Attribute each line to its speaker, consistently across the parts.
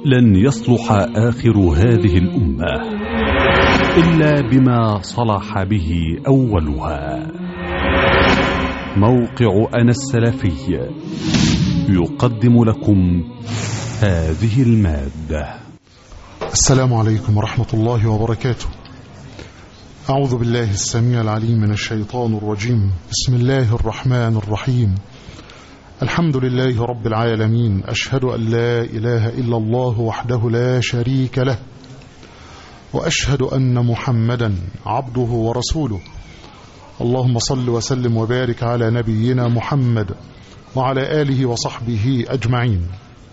Speaker 1: لن يصلح آخر هذه الأمة إلا بما صلح به أولها موقع أنا السلفي يقدم لكم هذه المادة
Speaker 2: السلام عليكم ورحمة الله وبركاته أعوذ بالله السميع العليم من الشيطان الرجيم بسم الله الرحمن الرحيم الحمد لله رب العالمين أشهد أن لا إله إلا الله وحده لا شريك له وأشهد أن محمدا عبده ورسوله اللهم صل وسلم وبارك على نبينا محمد وعلى آله وصحبه أجمعين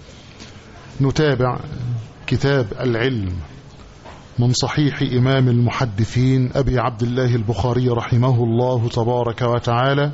Speaker 2: نتابع كتاب العلم من صحيح إمام المحدثين أبي عبد الله البخاري رحمه الله تبارك وتعالى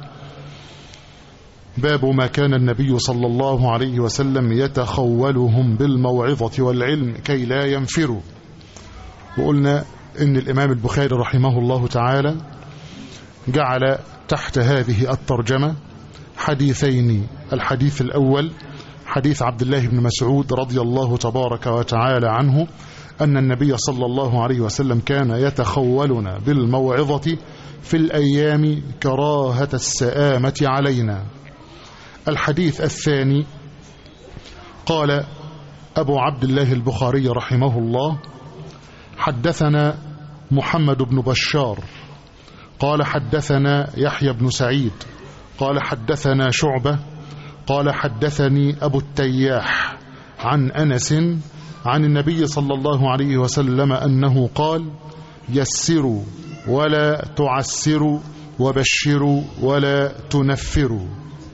Speaker 2: باب ما كان النبي صلى الله عليه وسلم يتخولهم بالموعظة والعلم كي لا ينفروا وقلنا إن الإمام البخاري رحمه الله تعالى جعل تحت هذه الترجمة حديثين الحديث الأول حديث عبد الله بن مسعود رضي الله تبارك وتعالى عنه أن النبي صلى الله عليه وسلم كان يتخولنا بالموعظة في الأيام كراهة السآمة علينا الحديث الثاني قال أبو عبد الله البخاري رحمه الله حدثنا محمد بن بشار قال حدثنا يحيى بن سعيد قال حدثنا شعبة قال حدثني أبو التياح عن أنس عن النبي صلى الله عليه وسلم أنه قال يسروا ولا تعسروا وبشروا ولا تنفروا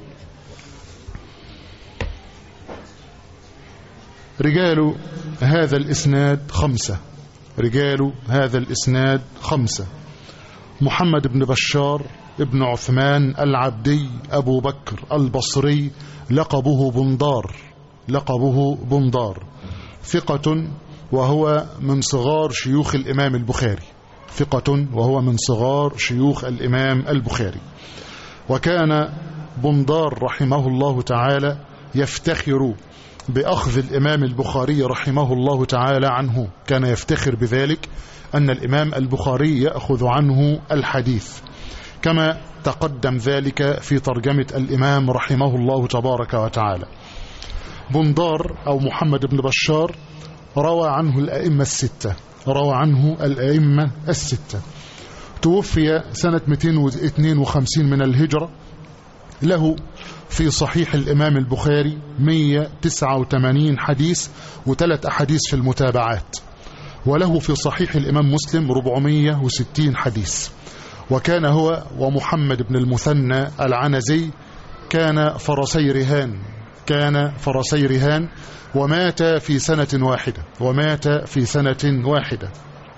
Speaker 2: رجال هذا الإسناد خمسة رجال هذا الإسناد خمسة محمد بن بشار ابن عثمان العبدي أبو بكر البصري لقبه بندار لقبه بندار ثقة وهو من صغار شيوخ الإمام البخاري ثقة وهو من صغار شيوخ الإمام البخاري وكان بندار رحمه الله تعالى يفتخر بأخذ الإمام البخاري رحمه الله تعالى عنه كان يفتخر بذلك أن الإمام البخاري يأخذ عنه الحديث كما تقدم ذلك في ترجمة الإمام رحمه الله تبارك وتعالى بندار أو محمد بن بشار روى عنه الأئمة الستة روى عنه الأئمة الستة توفي سنة 252 من الهجرة له في صحيح الإمام البخاري 189 حديث وثلاث أحاديث في المتابعات وله في صحيح الإمام مسلم 460 حديث وكان هو ومحمد بن المثنى العنزي كان فرسي رهان كان فرسي رهان ومات في سنة واحدة ومات في سنة واحدة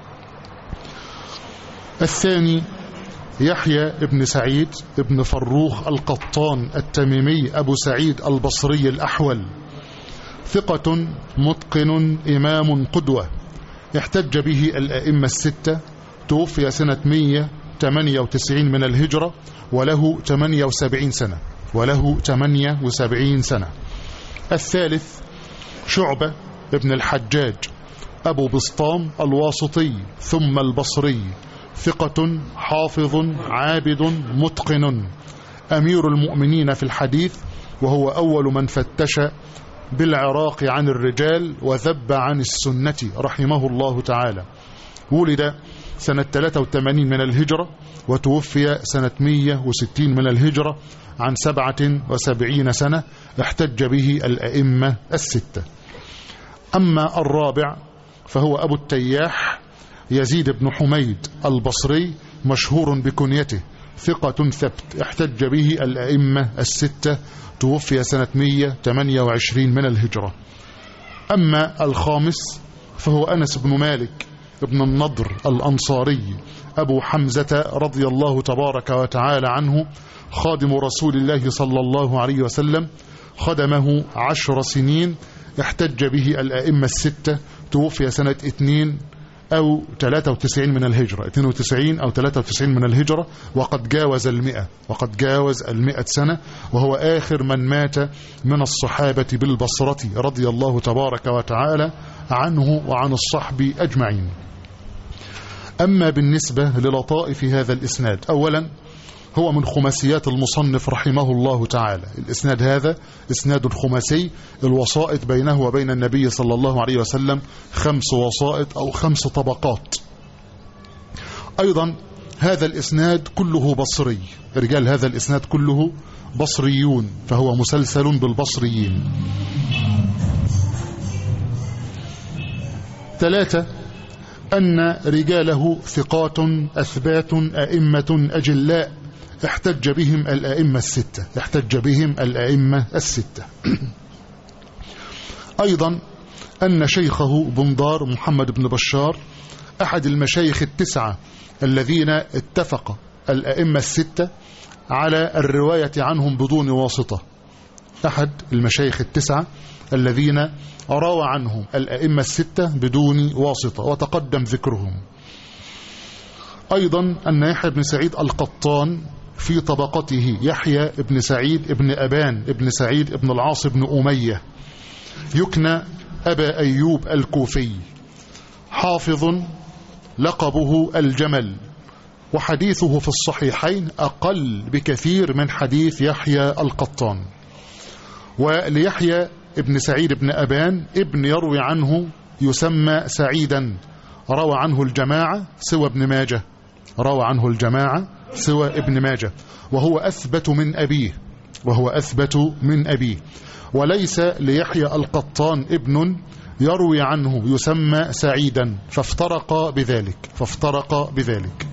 Speaker 2: الثاني يحيى بن سعيد بن فروخ القطان التميمي أبو سعيد البصري الأحول ثقة متقن إمام قدوة احتج به الأئمة الستة توفي سنة 198 من الهجرة وله 78 سنة وله 78 سنة الثالث شعبة ابن الحجاج أبو بسطام الواسطي ثم البصري ثقة حافظ عابد متقن أمير المؤمنين في الحديث وهو أول من فتش بالعراق عن الرجال وذب عن السنة رحمه الله تعالى ولد سنة 83 من الهجرة وتوفي سنة 160 من الهجرة عن 77 سنة احتج به الأئمة الستة أما الرابع فهو أبو التياح يزيد بن حميد البصري مشهور بكنيته ثقة ثبت احتج به الأئمة الستة توفي سنة 128 من الهجرة أما الخامس فهو أنس بن مالك ابن النضر الأنصاري أبو حمزة رضي الله تبارك وتعالى عنه خادم رسول الله صلى الله عليه وسلم خدمه عشر سنين احتج به الأئمة الستة توفي سنة اثنين أو 93 من الهجرة 92 أو 93 من الهجرة وقد جاوز المئة وقد جاوز المئة سنة وهو آخر من مات من الصحابة بالبصرة رضي الله تبارك وتعالى عنه وعن الصحب أجمعين أما بالنسبة للطائف هذا الإسناد أولا هو من خماسيات المصنف رحمه الله تعالى الإسناد هذا إسناد خماسي الوسائط بينه وبين النبي صلى الله عليه وسلم خمس وسائط أو خمس طبقات أيضا هذا الإسناد كله بصري رجال هذا الإسناد كله بصريون فهو مسلسل بالبصريين ثلاثة أن رجاله ثقات أثبات أئمة أجلاء احتج بهم الأئمة الستة احتج بهم الأئمة الستة أيضا أن شيخه بندار محمد بن بشار أحد المشايخ التسعة الذين اتفق الأئمة الستة على الرواية عنهم بدون واسطة أحد المشايخ التسعة الذين روى عنهم الأئمة الستة بدون واسطة وتقدم ذكرهم أيضا أن يحيى بن سعيد القطان في طبقته يحيى بن سعيد بن أبان بن سعيد بن العاص بن أمية يكنى أبا أيوب الكوفي حافظ لقبه الجمل وحديثه في الصحيحين أقل بكثير من حديث يحيى القطان وليحيى ابن سعيد بن أبان ابن يروي عنه يسمى سعيدا روى عنه الجماعة سوى ابن ماجه روى عنه الجماعة سوى ابن ماجه وهو أثبت من أبيه وهو أثبت من أبيه وليس ليحيى القطان ابن يروي عنه يسمى سعيدا فافترق بذلك فافترق بذلك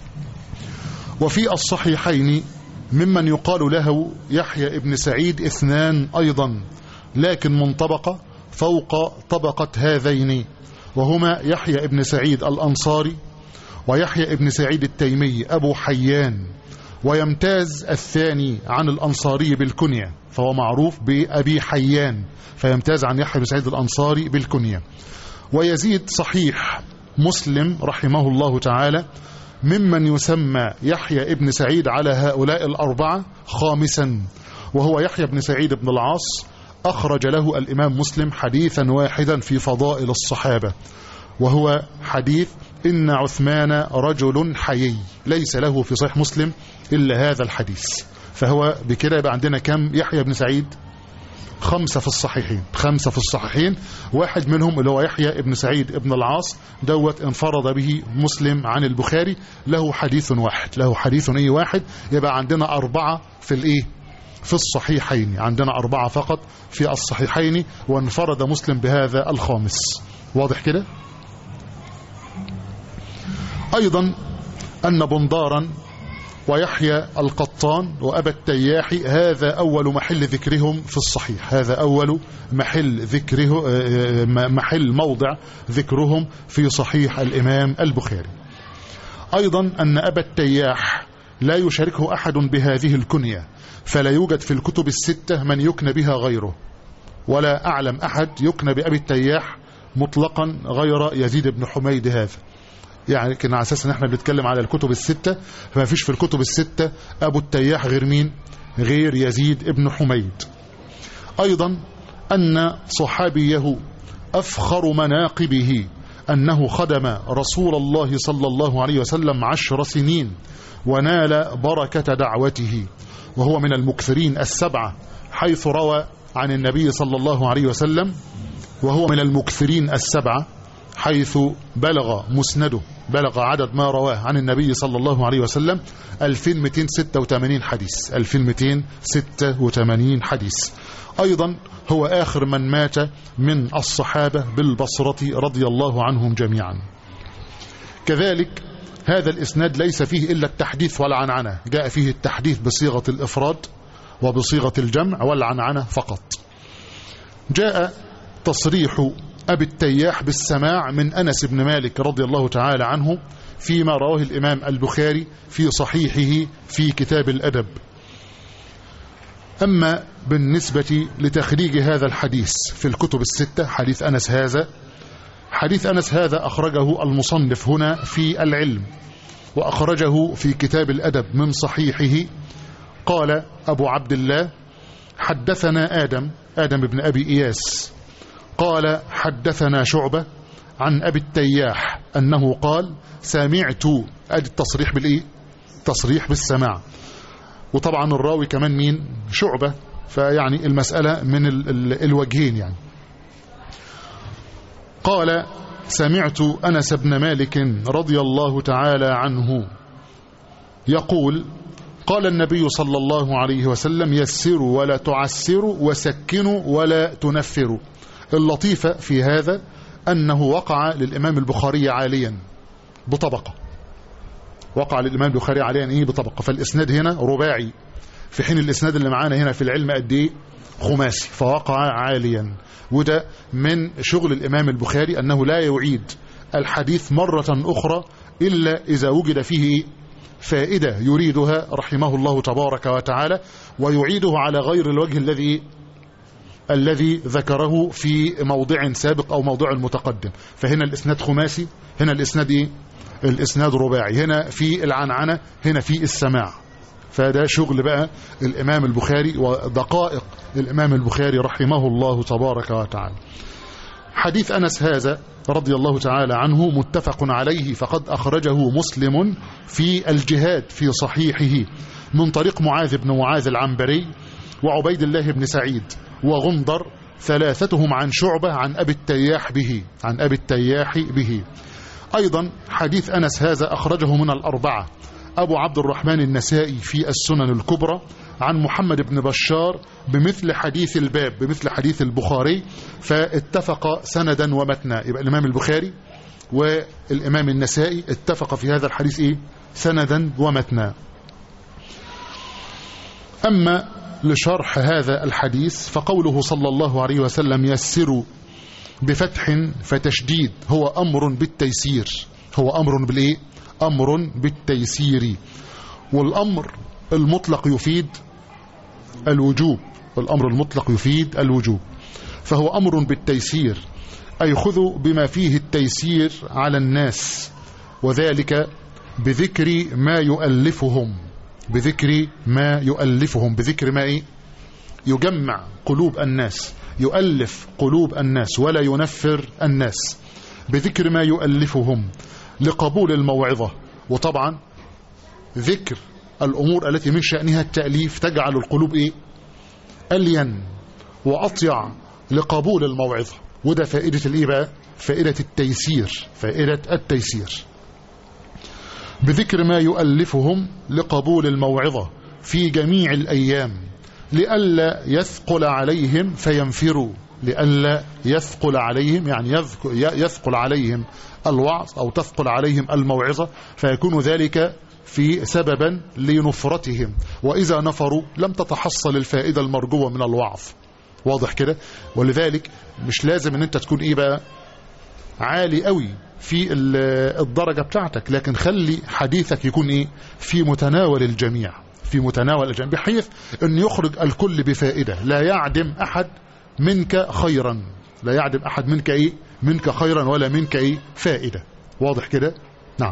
Speaker 2: وفي الصحيحين ممن يقال له يحيى ابن سعيد اثنان أيضا لكن منطبقة فوق طبقة هذين وهما يحيى ابن سعيد الأنصاري ويحيى ابن سعيد التيمي أبو حيان ويمتاز الثاني عن الأنصاري بالكنية فهو معروف بأبي حيان فيمتاز عن يحيى بن سعيد الأنصاري بالكنية ويزيد صحيح مسلم رحمه الله تعالى ممن يسمى يحيى ابن سعيد على هؤلاء الأربعة خامسا وهو يحيى بن سعيد بن العاص أخرج له الإمام مسلم حديثا واحدا في فضائل الصحابة وهو حديث إن عثمان رجل حيي ليس له في صحيح مسلم إلا هذا الحديث فهو بكده يبقى عندنا كم يحيى بن سعيد خمسة في الصحيحين خمسة في الصحيحين واحد منهم اللي هو يحيى ابن سعيد ابن العاص دوت انفرد به مسلم عن البخاري له حديث واحد له حديث ايه واحد يبقى عندنا أربعة في الايه في الصحيحين عندنا أربعة فقط في الصحيحين وانفرد مسلم بهذا الخامس واضح كده أيضا أن بندارا ويحيى القطان وأبا التياح هذا أول محل ذكرهم في الصحيح هذا أول محل ذكره محل موضع ذكرهم في صحيح الإمام البخاري أيضا أن أبا التياح لا يشاركه أحد بهذه الكنية فلا يوجد في الكتب الستة من يكنى بها غيره ولا أعلم أحد يكنى بأبي التياح مطلقا غير يزيد بن حميد هذا يعني كنا على اساس ان احنا بنتكلم على الكتب الستة فما فيش في الكتب الستة ابو التياح غير مين غير يزيد ابن حميد ايضا ان صحابيه افخر مناقبه انه خدم رسول الله صلى الله عليه وسلم عشر سنين ونال بركة دعوته وهو من المكثرين السبعة حيث روى عن النبي صلى الله عليه وسلم وهو من المكثرين السبعة حيث بلغ مسنده بلغ عدد ما رواه عن النبي صلى الله عليه وسلم 2286 حديث 2286 حديث أيضا هو آخر من مات من الصحابة بالبصرة رضي الله عنهم جميعا كذلك هذا الإسناد ليس فيه إلا التحديث والعنعنة جاء فيه التحديث بصيغة الإفراد وبصيغة الجمع والعنعنة فقط جاء تصريح أبي التياح بالسماع من أنس بن مالك رضي الله تعالى عنه فيما رواه الإمام البخاري في صحيحه في كتاب الأدب أما بالنسبة لتخريج هذا الحديث في الكتب الستة حديث أنس هذا حديث أنس هذا أخرجه المصنف هنا في العلم وأخرجه في كتاب الأدب من صحيحه قال أبو عبد الله حدثنا آدم آدم بن أبي إياس قال حدثنا شعبة عن أبي التياح أنه قال سمعت أدي التصريح بالإيه تصريح بالسماع وطبعا الراوي كمان مين شعبة فيعني المسألة من ال ال الوجهين يعني قال سمعت أنس بن مالك رضي الله تعالى عنه يقول قال النبي صلى الله عليه وسلم يسروا ولا تعسروا وسكنوا ولا تنفروا اللطيفة في هذا أنه وقع للإمام البخاري عاليا بطبقة وقع للإمام البخاري عاليا إيه بطبقة فالإسناد هنا رباعي في حين الإسناد اللي معانا هنا في العلم قد إيه خماسي فوقع عاليا وده من شغل الإمام البخاري أنه لا يعيد الحديث مرة أخرى إلا إذا وجد فيه فائدة يريدها رحمه الله تبارك وتعالى ويعيده على غير الوجه الذي الذي ذكره في موضع سابق أو موضع متقدم فهنا الإسناد خماسي هنا الإسناد إيه؟ الإسناد رباعي هنا في العنعنة هنا في السماع فده شغل بقى الإمام البخاري ودقائق الإمام البخاري رحمه الله تبارك وتعالى حديث أنس هذا رضي الله تعالى عنه متفق عليه فقد أخرجه مسلم في الجهاد في صحيحه من طريق معاذ بن معاذ العنبري وعبيد الله بن سعيد وغندر ثلاثتهم عن شعبة عن أبي التياح به عن أبي التياح به أيضا حديث أنس هذا أخرجه من الأربعة أبو عبد الرحمن النسائي في السنن الكبرى عن محمد بن بشار بمثل حديث الباب بمثل حديث البخاري فاتفق سندا ومتنا يبقى الإمام البخاري والإمام النسائي اتفق في هذا الحديث إيه؟ سندا ومتنا أما لشرح هذا الحديث فقوله صلى الله عليه وسلم يسروا بفتح فتشديد هو أمر بالتيسير هو أمر بالإيه؟ أمر بالتيسير والأمر المطلق يفيد الوجوب والأمر المطلق يفيد الوجوب فهو أمر بالتيسير أي خذوا بما فيه التيسير على الناس وذلك بذكر ما يؤلفهم بذكر ما يؤلفهم بذكر ما إيه؟ يجمع قلوب الناس يؤلف قلوب الناس ولا ينفر الناس بذكر ما يؤلفهم لقبول الموعظة وطبعا ذكر الأمور التي من شأنها التأليف تجعل القلوب إيه؟ ألين وأطيع لقبول الموعظة وده فائدة الإيه بقى؟ فائدة التيسير فائدة التيسير بذكر ما يؤلفهم لقبول الموعظة في جميع الأيام لئلا يثقل عليهم فينفروا لئلا يثقل عليهم يعني يثقل عليهم الوعظ أو تثقل عليهم الموعظة فيكون ذلك في سببا لنفرتهم وإذا نفروا لم تتحصل الفائدة المرجوة من الوعظ واضح كده ولذلك مش لازم ان انت تكون ايه بقى عالي قوي في الدرجة بتاعتك لكن خلي حديثك يكون ايه في متناول الجميع في متناول الجميع بحيث ان يخرج الكل بفائدة لا يعدم احد منك خيرا لا يعدم احد منك ايه منك خيرا ولا منك ايه فائدة واضح كده نعم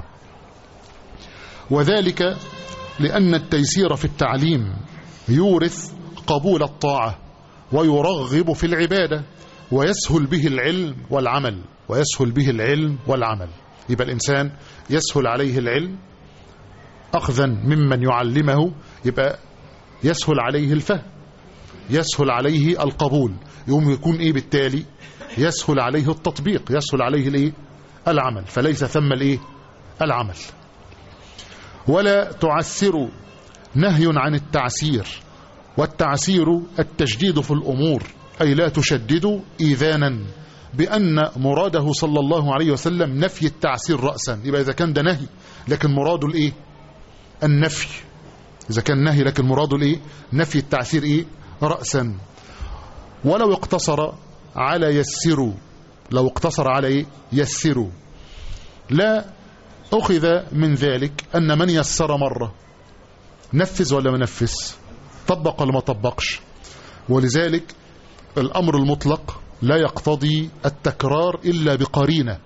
Speaker 2: وذلك لأن التيسير في التعليم يورث قبول الطاعة ويرغب في العبادة ويسهل به العلم والعمل ويسهل به العلم والعمل يبقى الإنسان يسهل عليه العلم أخذا ممن يعلمه يبقى يسهل عليه الفهم يسهل عليه القبول يوم يكون إيه بالتالي يسهل عليه التطبيق يسهل عليه الإيه العمل فليس ثم الإيه العمل ولا تعسروا نهي عن التعسير والتعسير التشديد في الأمور أي لا تشددوا إيذانا بأن مراده صلى الله عليه وسلم نفي التعسير رأسا يبقى إذا كان ده نهي لكن مراده الإيه النفي إذا كان نهي لكن مراده الإيه نفي التعسير إيه رأسا ولو اقتصر على يسروا لو اقتصر على إيه يسروا لا أخذ من ذلك أن من يسر مرة نفذ ولا ما نفذ طبق ولا ما طبقش ولذلك الأمر المطلق لا يقتضي التكرار إلا بقرينة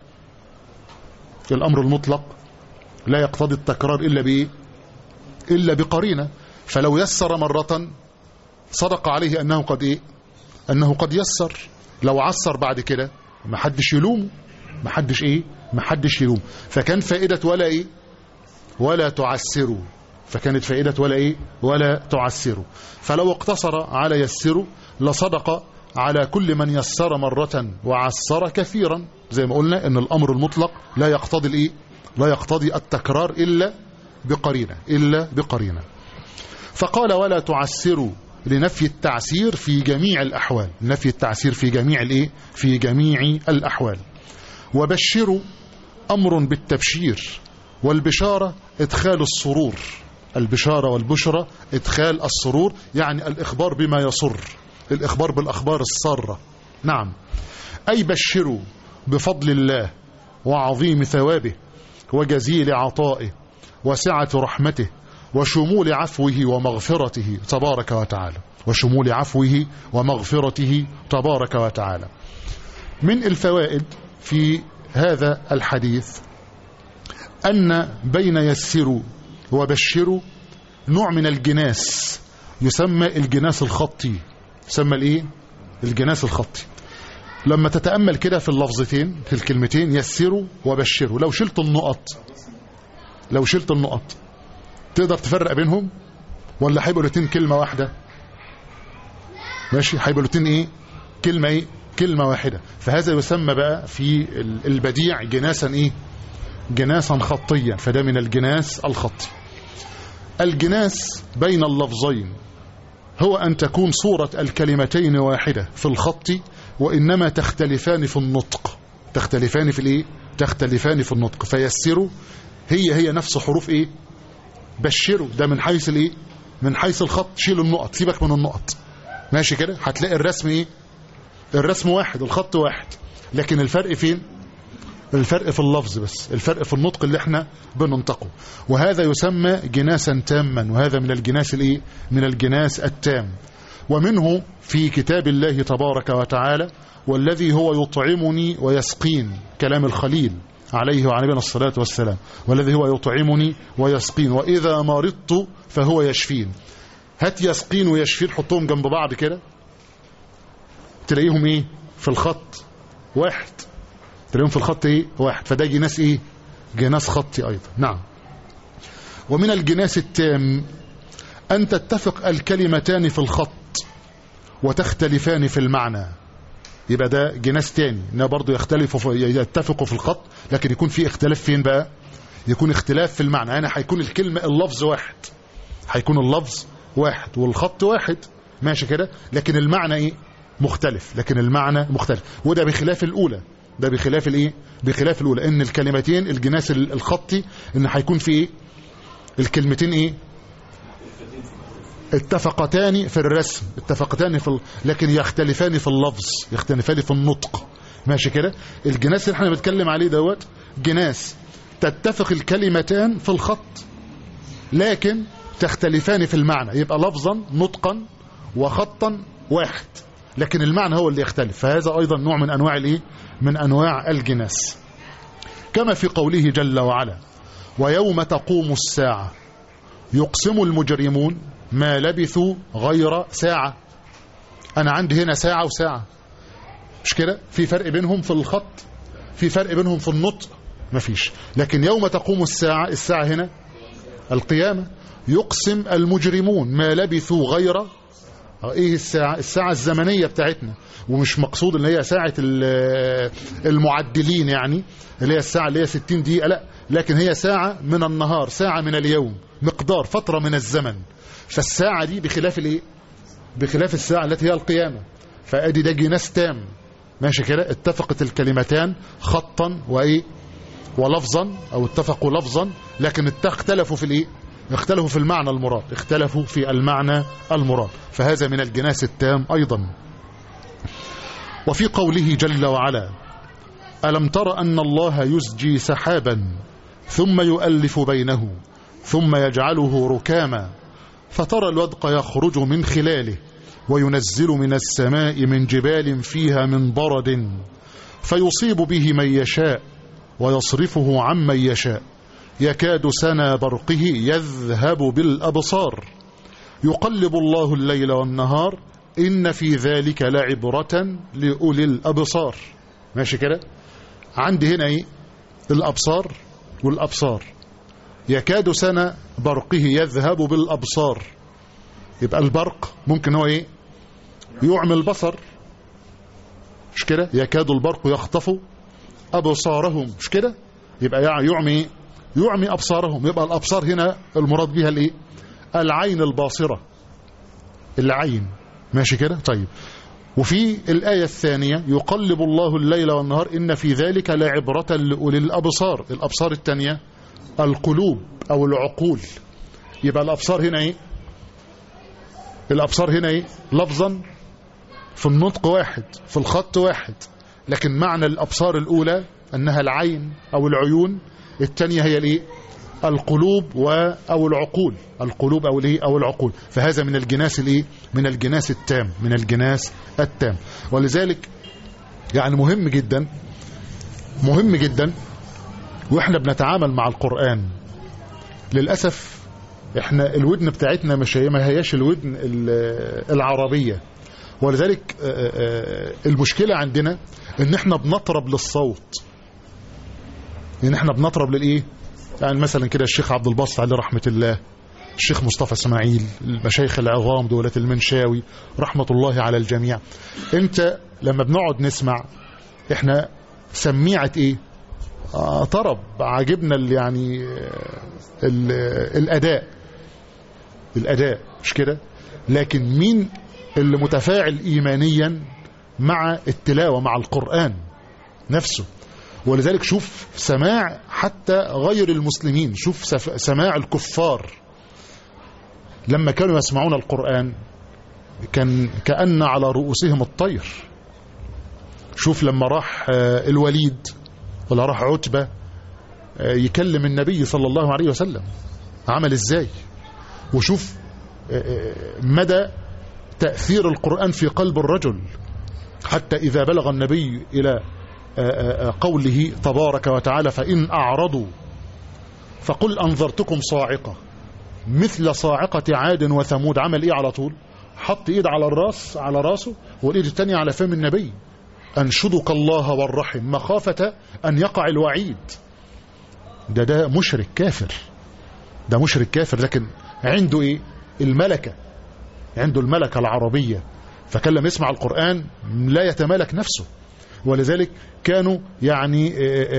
Speaker 2: الأمر المطلق لا يقتضي التكرار إلا بإيه إلا بقرينة فلو يسر مرة صدق عليه أنه قد إيه أنه قد يسر لو عسر بعد كده ما حدش يلومه ما حدش إيه ما حدش يلوم فكان فائدة ولا إيه ولا تعسروا فكانت فائدة ولا إيه ولا تعسروا فلو اقتصر على يسروا لصدق على كل من يسر مرة وعسر كثيرا زي ما قلنا ان الامر المطلق لا يقتضي الايه لا يقتضي التكرار الا بقرينه الا بقرينه فقال ولا تعسروا لنفي التعسير في جميع الاحوال نفي التعسير في جميع الايه في جميع الاحوال وبشروا امر بالتبشير والبشاره ادخال السرور البشاره والبشرى ادخال السرور يعني الاخبار بما يسر الإخبار بالأخبار السارة نعم أي بشروا بفضل الله وعظيم ثوابه وجزيل عطائه وسعة رحمته وشمول عفوه ومغفرته تبارك وتعالى وشمول عفوه ومغفرته تبارك وتعالى من الفوائد في هذا الحديث أن بين يسروا وبشروا نوع من الجناس يسمى الجناس الخطي يسمى الايه الجناس الخطي لما تتأمل كده في اللفظتين في الكلمتين يسروا وبشروا لو شلت النقط لو شلت النقط تقدر تفرق بينهم ولا هيبقوا الاثنين كلمة واحدة ماشي هيبقوا الاثنين ايه كلمة ايه كلمة واحدة فهذا يسمى بقى في البديع جناسا ايه جناسا خطيا فده من الجناس الخطي الجناس بين اللفظين هو أن تكون صورة الكلمتين واحدة في الخط وإنما تختلفان في النطق تختلفان في الإيه؟ تختلفان في النطق فيسروا هي هي نفس حروف إيه بشروا ده من حيث الإيه من حيث الخط شيل النقط سيبك من النقط ماشي كده هتلاقي الرسم إيه الرسم واحد الخط واحد لكن الفرق فين الفرق في اللفظ بس الفرق في النطق اللي احنا بننطقه وهذا يسمى جناسا تاما وهذا من الجناس الايه من الجناس التام ومنه في كتاب الله تبارك وتعالى والذي هو يطعمني ويسقين كلام الخليل عليه وعلى نبينا الصلاة والسلام والذي هو يطعمني ويسقين وإذا مرضت فهو يشفين هات يسقين ويشفين حطهم جنب بعض كده تلاقيهم ايه في الخط واحد تلاقيهم في الخط ايه واحد فده جناس ايه جناس خطي ايضا نعم ومن الجناس التام ان تتفق الكلمتان في الخط وتختلفان في المعنى يبقى ده جناس تاني انها برضه يختلفوا في يتفقوا في الخط لكن يكون في اختلاف فين بقى يكون اختلاف في المعنى يعني هيكون الكلمه اللفظ واحد هيكون اللفظ واحد والخط واحد ماشي كده لكن المعنى ايه مختلف لكن المعنى مختلف وده بخلاف الاولى ده بخلاف الايه بخلاف الاولى ان الكلمتين الجناس الخطي ان هيكون في ايه الكلمتين ايه اتفقتان في الرسم اتفقتان في ال... لكن يختلفان في اللفظ يختلفان في النطق ماشي كده الجناس اللي احنا بنتكلم عليه دوت جناس تتفق الكلمتان في الخط لكن تختلفان في المعنى يبقى لفظا نطقا وخطا واحد لكن المعنى هو اللي يختلف فهذا أيضا نوع من أنواع الإيه؟ من أنواع الجناس كما في قوله جل وعلا ويوم تقوم الساعة يقسم المجرمون ما لبثوا غير ساعة أنا عندي هنا ساعة وساعة مش كده في فرق بينهم في الخط في فرق بينهم في النطق مفيش لكن يوم تقوم الساعة الساعة هنا القيامة يقسم المجرمون ما لبثوا غير ايه الساعة الساعة الزمنية بتاعتنا ومش مقصود ان هي ساعة المعدلين يعني اللي هي الساعة اللي هي 60 دقيقة لا لكن هي ساعة من النهار ساعة من اليوم مقدار فترة من الزمن فالساعة دي بخلاف الايه بخلاف الساعة التي هي القيامة فادي ده جناس تام ماشي كده اتفقت الكلمتان خطا وايه ولفظا او اتفقوا لفظا لكن اختلفوا في الايه اختلفوا في المعنى المراد اختلفوا في المعنى المراد فهذا من الجناس التام أيضا وفي قوله جل وعلا ألم تر أن الله يزجي سحابا ثم يؤلف بينه ثم يجعله ركاما فترى الودق يخرج من خلاله وينزل من السماء من جبال فيها من برد فيصيب به من يشاء ويصرفه عمن يشاء يكاد سنا برقه يذهب بالأبصار يقلب الله الليل والنهار إن في ذلك لعبرة لأولي الأبصار ماشي كده عندي هنا ايه الأبصار والأبصار يكاد سنة برقه يذهب بالأبصار يبقى البرق ممكن هو ايه يعمي البصر مش كده يكاد البرق يخطف أبصارهم مش كده يبقى يعمي ايه يعمي أبصارهم يبقى الأبصار هنا المراد بها الايه العين الباصرة العين ماشي كده طيب وفي الآية الثانية يقلب الله الليل والنهار إن في ذلك لعبرة لأولي الأبصار الأبصار الثانية القلوب أو العقول يبقى الأبصار هنا إيه الأبصار هنا إيه لفظا في النطق واحد في الخط واحد لكن معنى الأبصار الأولى أنها العين أو العيون الثانية هي الإيه القلوب و أو العقول القلوب أو الإيه أو العقول فهذا من الجناس الإيه من الجناس التام من الجناس التام ولذلك يعني مهم جدا مهم جدا واحنا بنتعامل مع القرآن للأسف احنا الودن بتاعتنا مش هي ما هياش الودن العربية ولذلك المشكلة عندنا ان احنا بنطرب للصوت ان احنا بنطرب للايه يعني مثلا كده الشيخ عبد الباسط عليه رحمة الله الشيخ مصطفى اسماعيل المشايخ العظام دولة المنشاوي رحمة الله على الجميع انت لما بنقعد نسمع احنا سميعة ايه آه طرب عجبنا اللي يعني ال الاداء الاداء مش كده لكن مين اللي متفاعل ايمانيا مع التلاوة مع القرآن نفسه ولذلك شوف سماع حتى غير المسلمين شوف سماع الكفار لما كانوا يسمعون القرآن كان كأن على رؤوسهم الطير شوف لما راح الوليد ولا راح عتبة يكلم النبي صلى الله عليه وسلم عمل ازاي وشوف مدى تأثير القرآن في قلب الرجل حتى إذا بلغ النبي إلى قوله تبارك وتعالى فإن أعرضوا فقل أنذرتكم صاعقة مثل صاعقة عاد وثمود عمل إيه على طول حط إيد على الراس على راسه والإيد الثانية على فم النبي أنشدك الله والرحم مخافة أن يقع الوعيد ده ده مشرك كافر ده مشرك كافر لكن عنده إيه الملكة عنده الملكة العربية فكان لما يسمع القرآن لا يتمالك نفسه ولذلك كانوا يعني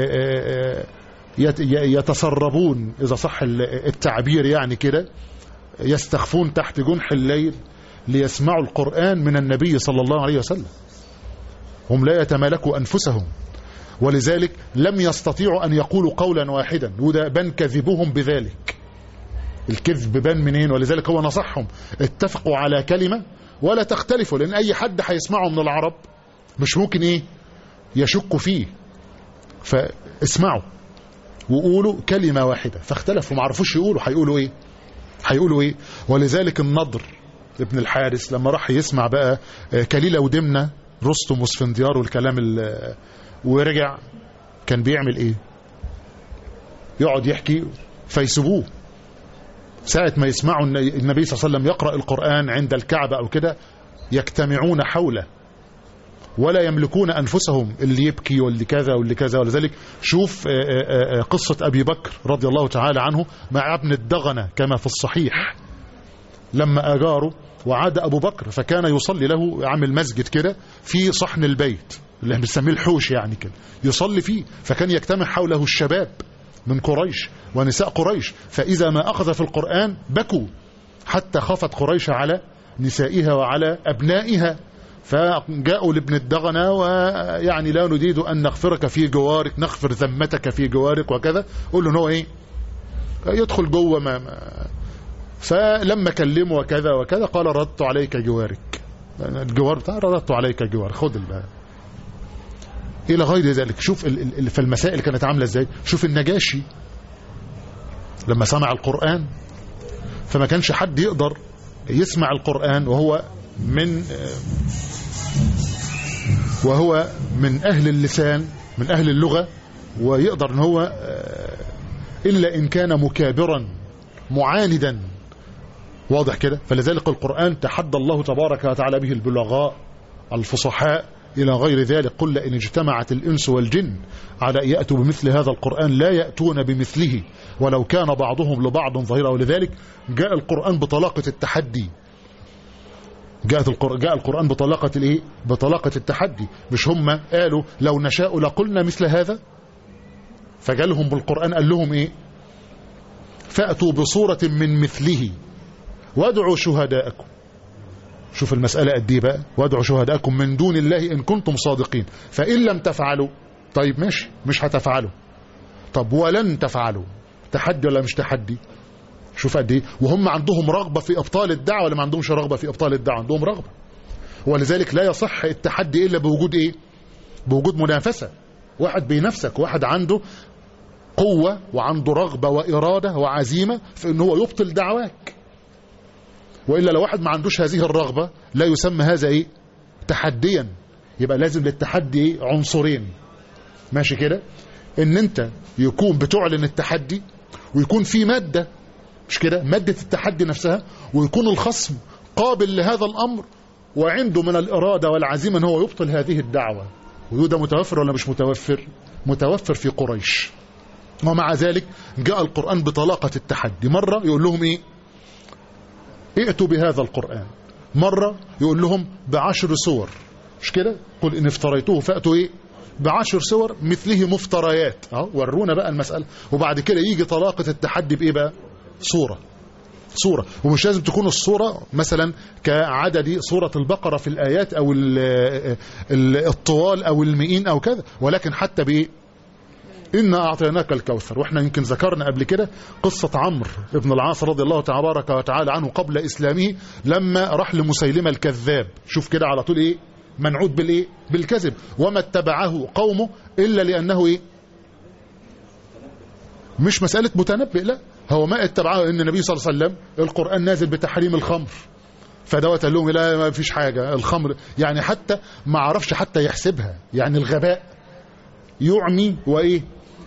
Speaker 2: يتسربون إذا صح التعبير يعني كده يستخفون تحت جنح الليل ليسمعوا القرآن من النبي صلى الله عليه وسلم هم لا يتمالكوا أنفسهم ولذلك لم يستطيعوا أن يقولوا قولا واحدا وده بان كذبهم بذلك الكذب بان منين ولذلك هو نصحهم اتفقوا على كلمة ولا تختلفوا لأن أي حد هيسمعه من العرب مش ممكن إيه يشك فيه فاسمعوا وقولوا كلمة واحدة فاختلفوا ما عرفوش يقولوا هيقولوا ايه هيقولوا ايه ولذلك النضر ابن الحارس لما راح يسمع بقى كليلة ودمنة رستم وسفنديار والكلام ورجع كان بيعمل ايه يقعد يحكي فيسيبوه ساعة ما يسمعوا النبي صلى الله عليه وسلم يقرأ القرآن عند الكعبة أو كده يجتمعون حوله ولا يملكون أنفسهم اللي يبكي واللي كذا واللي كذا ولذلك شوف قصة أبي بكر رضي الله تعالى عنه مع ابن الدغنة كما في الصحيح لما أجاره وعاد أبو بكر فكان يصلي له عامل مسجد كده في صحن البيت اللي بنسميه الحوش يعني كده يصلي فيه فكان يجتمع حوله الشباب من قريش ونساء قريش فإذا ما أخذ في القرآن بكوا حتى خافت قريش على نسائها وعلى أبنائها فجاءوا لابن الدغنة ويعني لا نريد أن نغفرك في جوارك نغفر ذمتك في جوارك وكذا قول له هو إيه يدخل جوه ما, ما فلما كلمه وكذا وكذا قال ردت عليك جوارك الجوار بتاع ردت عليك جوار خد البقى إلى غير ذلك شوف فالمسائل كانت عاملة ازاي شوف النجاشي لما سمع القرآن فما كانش حد يقدر يسمع القرآن وهو من وهو من أهل اللسان من أهل اللغة ويقدر ان هو إلا إن كان مكابرا معاندا واضح كده فلذلك القرآن تحدى الله تبارك وتعالى به البلغاء الفصحاء إلى غير ذلك قل إن اجتمعت الإنس والجن على أن يأتوا بمثل هذا القرآن لا يأتون بمثله ولو كان بعضهم لبعض ظهيرا ولذلك جاء القرآن بطلاقة التحدي جاءت القرآن جاء القرآن بطلاقة الايه بطلاقة التحدي مش هم قالوا لو نشاء لقلنا مثل هذا فجالهم بالقرآن قال لهم ايه فأتوا بصورة من مثله وادعوا شهداءكم شوف المسألة قد ايه بقى وادعوا شهداءكم من دون الله إن كنتم صادقين فإن لم تفعلوا طيب ماشي مش هتفعلوا طب ولن تفعلوا تحدي ولا مش تحدي شوف قد ايه وهم عندهم رغبة في إبطال الدعوة ولا ما عندهمش رغبة في إبطال الدعوة عندهم رغبة ولذلك لا يصح التحدي إلا بوجود ايه بوجود منافسة واحد بينافسك واحد عنده قوة وعنده رغبة وإرادة وعزيمة في أنه هو يبطل دعواك وإلا لو واحد ما عندوش هذه الرغبة لا يسمى هذا إيه تحديا يبقى لازم للتحدي إيه؟ عنصرين ماشي كده ان انت يكون بتعلن التحدي ويكون في مادة مش كده مادة التحدي نفسها ويكون الخصم قابل لهذا الأمر وعنده من الإرادة والعزيمة ان هو يبطل هذه الدعوة وده متوفر ولا مش متوفر متوفر في قريش ومع ذلك جاء القرآن بطلاقة التحدي مرة يقول لهم ايه ائتوا بهذا القرآن مرة يقول لهم بعشر سور مش كده قل إن افتريتوه فأتوا إيه بعشر سور مثله مفتريات اهو ورونا بقى المسألة وبعد كده يجي طلاقة التحدي بإيه بقى صورة صورة ومش لازم تكون الصورة مثلا كعدد صورة البقرة في الآيات أو ال ال الطوال أو المئين أو كذا ولكن حتى بإيه إنا أعطيناك الكوثر وإحنا يمكن ذكرنا قبل كده قصة عمرو بن العاص رضي الله تبارك وتعالى عنه قبل إسلامه لما راح لمسيلمة الكذاب شوف كده على طول إيه منعود بالإيه بالكذب وما اتبعه قومه إلا لأنه إيه مش مسألة متنبئ لا هو ما اتبعه ان النبي صلى الله عليه وسلم القرآن نازل بتحريم الخمر فدوت قال لهم لا ما فيش حاجة الخمر يعني حتى ما عرفش حتى يحسبها يعني الغباء يعمي وايه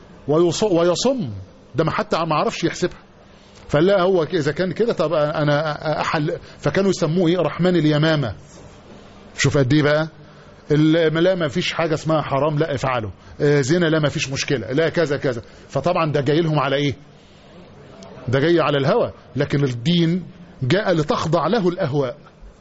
Speaker 2: ويصم ده ما حتى ما عرفش يحسبها فلا هو اذا كان كده طب انا احل فكانوا يسموه ايه رحمن اليمامه شوف قد ايه بقى لا ما فيش حاجه اسمها حرام لا افعله زنا لا ما فيش مشكله لا كذا كذا فطبعا ده جاي لهم على ايه ده جاي على الهوى لكن الدين جاء لتخضع له الاهواء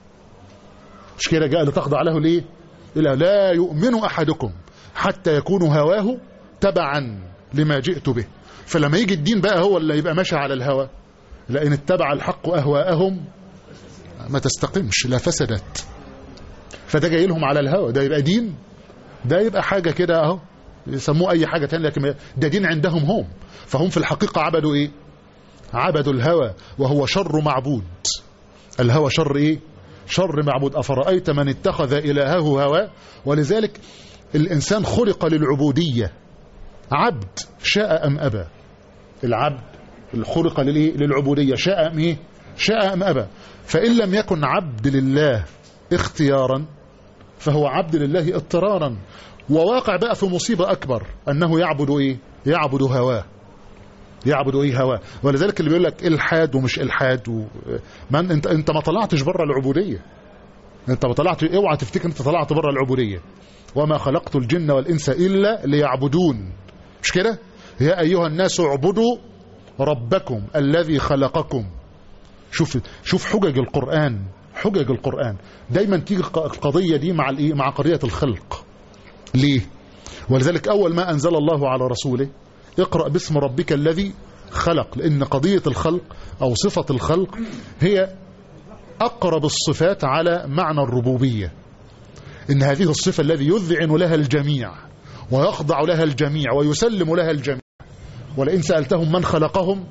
Speaker 2: مش كده جاء لتخضع له الايه لا يؤمن احدكم حتى يكون هواه تبعا لما جئت به فلما يجي الدين بقى هو اللي يبقى ماشي على الهوى لأن اتبع الحق أهواءهم ما تستقمش لا فسدت فده جاي لهم على الهوى ده يبقى دين ده يبقى حاجة كده اهو يسموه أي حاجة تانية لكن ده دين عندهم هم فهم في الحقيقة عبدوا إيه عبدوا الهوى وهو شر معبود الهوى شر إيه شر معبود أفرأيت من اتخذ إلهه هواه ولذلك الإنسان خلق للعبودية عبد شاء أم أبى العبد الخلق للعبودية شاء أم إيه شاء أم أبى فإن لم يكن عبد لله اختيارا فهو عبد لله اضطرارا وواقع بقى في مصيبة أكبر أنه يعبد إيه يعبد هواه يعبد ايه هواه ولذلك اللي بيقول لك الحاد ومش الحاد و... من انت انت ما طلعتش بره العبوديه انت ما طلعت اوعى تفتكر انت طلعت بره العبوديه وما خلقت الجن والانس الا ليعبدون مش كده يا ايها الناس اعبدوا ربكم الذي خلقكم شوف شوف حجج القران حجج القران دايما تيجي القضيه دي مع الايه مع قضيه الخلق ليه ولذلك اول ما انزل الله على رسوله اقرأ باسم ربك الذي خلق لأن قضية الخلق أو صفة الخلق هي أقرب الصفات على معنى الربوبية إن هذه الصفة الذي يذعن لها الجميع ويخضع لها الجميع ويسلم لها الجميع ولئن سألتهم من خلقهم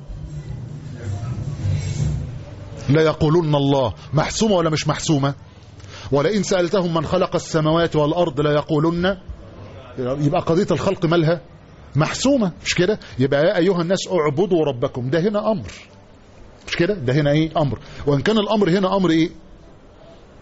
Speaker 2: لا يقولون الله محسومة ولا مش محسومة ولئن سألتهم من خلق السماوات والأرض لا يقولون يبقى قضية الخلق مالها محسومة مش كده يبقى يا أيها الناس اعبدوا ربكم ده هنا أمر مش كده ده هنا إيه أمر وإن كان الأمر هنا أمر إيه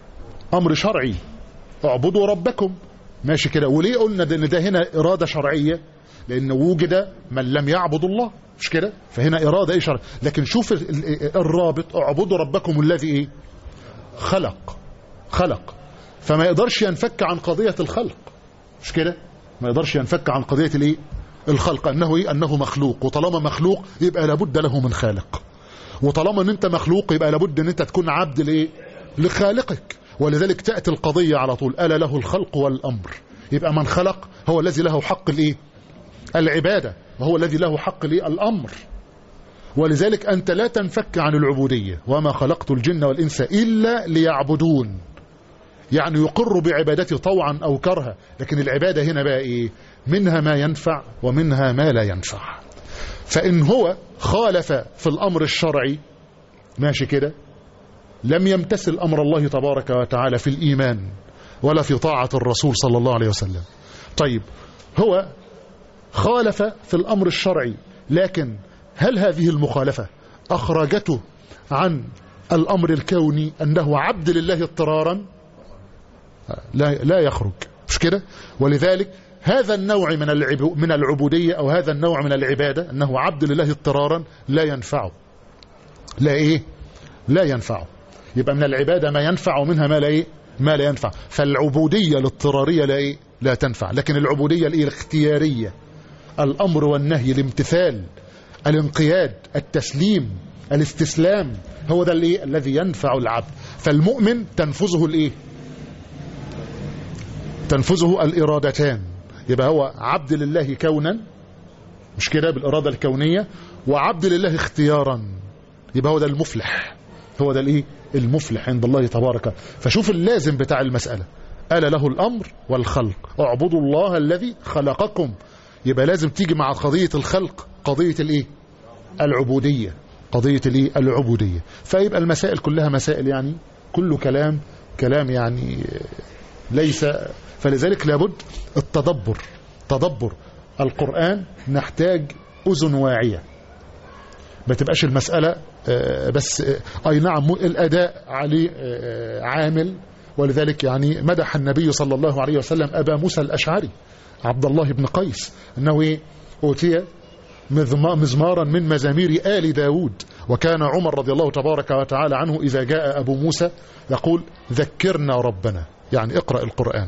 Speaker 2: امر شرعي اعبدوا ربكم ماشي كده وليه قلنا ده ان ده هنا اراده شرعيه لان وجد من لم يعبد الله مش كده فهنا اراده ايه شرع لكن شوف ال- ال- الرابط اعبدوا ربكم الذي ايه خلق خلق فما يقدرش ينفك عن قضيه الخلق مش كده ما يقدرش ينفك عن قضيه الايه الخلق انه ايه انه مخلوق وطالما مخلوق يبقى لابد له من خالق وطالما ان انت مخلوق يبقى لابد ان انت تكون عبد لايه لخالقك ولذلك تاتي القضيه على طول الا له الخلق والامر يبقى من خلق هو الذي له حق الايه العباده وهو الذي له حق الايه الامر ولذلك انت لا تنفك عن العبوديه وما خلقت الجن والانس الا ليعبدون يعني يقر بعبادته طوعا او كرها لكن العباده هنا بقى ايه منها ما ينفع ومنها ما لا ينفع فإن هو خالف في الأمر الشرعي ماشي كده لم يمتثل أمر الله تبارك وتعالى في الإيمان ولا في طاعة الرسول صلى الله عليه وسلم طيب هو خالف في الأمر الشرعي لكن هل هذه المخالفة أخرجته عن الأمر الكوني أنه عبد لله اضطرارا لا, لا يخرج مش كده ولذلك هذا النوع من العبو من العبودية أو هذا النوع من العبادة أنه عبد لله اضطرارا لا ينفعه لا إيه لا ينفعه يبقى من العبادة ما ينفع ومنها ما لا إيه ما لا ينفع فالعبودية الاضطرارية لا إيه لا تنفع لكن العبودية الإيه الاختيارية الأمر والنهي الامتثال الانقياد التسليم الاستسلام هو ده الايه الذي ينفع العبد فالمؤمن تنفذه الايه تنفذه الارادتان يبقى هو عبد لله كونا مش كده بالاراده الكونيه وعبد لله اختيارا يبقى هو ده المفلح هو ده الايه المفلح عند الله تبارك فشوف اللازم بتاع المساله الا له الامر والخلق اعبدوا الله الذي خلقكم يبقى لازم تيجي مع قضيه الخلق قضيه الايه العبوديه قضيه الايه العبوديه فيبقى المسائل كلها مسائل يعني كله كلام كلام يعني ليس فلذلك لابد التدبر تدبر القرآن نحتاج أذن واعية ما تبقاش المسألة بس أي نعم الأداء عليه عامل ولذلك يعني مدح النبي صلى الله عليه وسلم أبا موسى الأشعري عبد الله بن قيس أنه إيه أوتي مزمارا من مزامير آل داود وكان عمر رضي الله تبارك وتعالى عنه إذا جاء أبو موسى يقول ذكرنا ربنا يعني اقرأ القرآن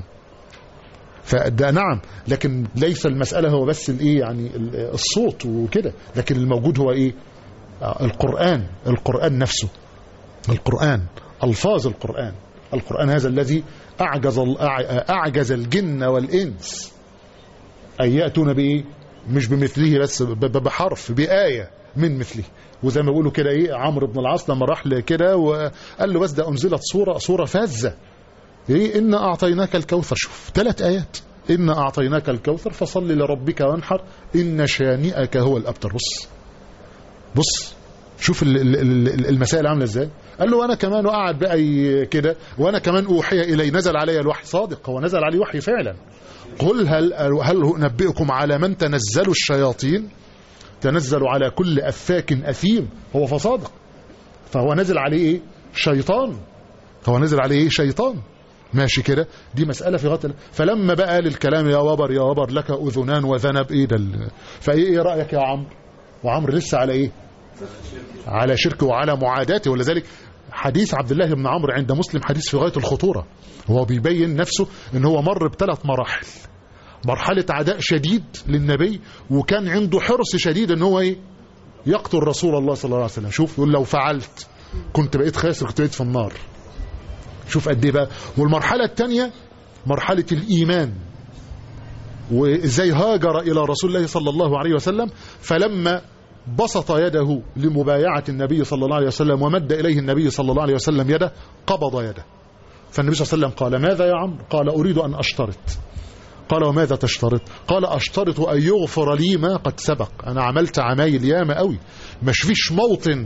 Speaker 2: فده نعم لكن ليس المسألة هو بس الايه يعني الصوت وكده لكن الموجود هو ايه القرآن القرآن نفسه القرآن ألفاظ القرآن القرآن هذا الذي أعجز أعجز الجن والإنس أن يأتون بإيه مش بمثله بس بحرف بآية من مثله وزي ما بيقولوا كده ايه عمرو بن العاص لما راح كده وقال له بس ده انزلت صوره صوره فاذه ايه إنا أعطيناك الكوثر شوف ثلاث آيات إنا أعطيناك الكوثر فصل لربك وانحر إن شانئك هو الأبتر بص بص شوف المسائل عاملة ازاي قال له وانا كمان وقعد بقى كده وانا كمان اوحي الي نزل علي الوحي صادق هو نزل عليه وحي فعلا قل هل هل انبئكم على من تنزل الشياطين تنزل على كل افاك اثيم هو فصادق فهو نزل عليه ايه شيطان هو نزل عليه ايه شيطان ماشي كده دي مسألة في غاية فلما بقى للكلام يا وبر يا وبر لك أذنان وذنب إيه ده فإيه إيه رأيك يا عمرو وعمرو لسه على إيه على شرك وعلى معاداته ولذلك حديث عبد الله بن عمرو عند مسلم حديث في غاية الخطورة هو بيبين نفسه ان هو مر بثلاث مراحل مرحلة عداء شديد للنبي وكان عنده حرص شديد ان هو ايه يقتل رسول الله صلى الله عليه وسلم شوف يقول لو فعلت كنت بقيت خاسر كنت بقيت في النار شوف قد ايه بقى والمرحله الثانيه مرحله الايمان وازاي هاجر الى رسول الله صلى الله عليه وسلم فلما بسط يده لمبايعه النبي صلى الله عليه وسلم ومد اليه النبي صلى الله عليه وسلم يده قبض يده فالنبي صلى الله عليه وسلم قال ماذا يا عمرو قال اريد ان اشترط قال وماذا تشترط قال اشترط ان يغفر لي ما قد سبق انا عملت عمايل ياما قوي مش فيش موطن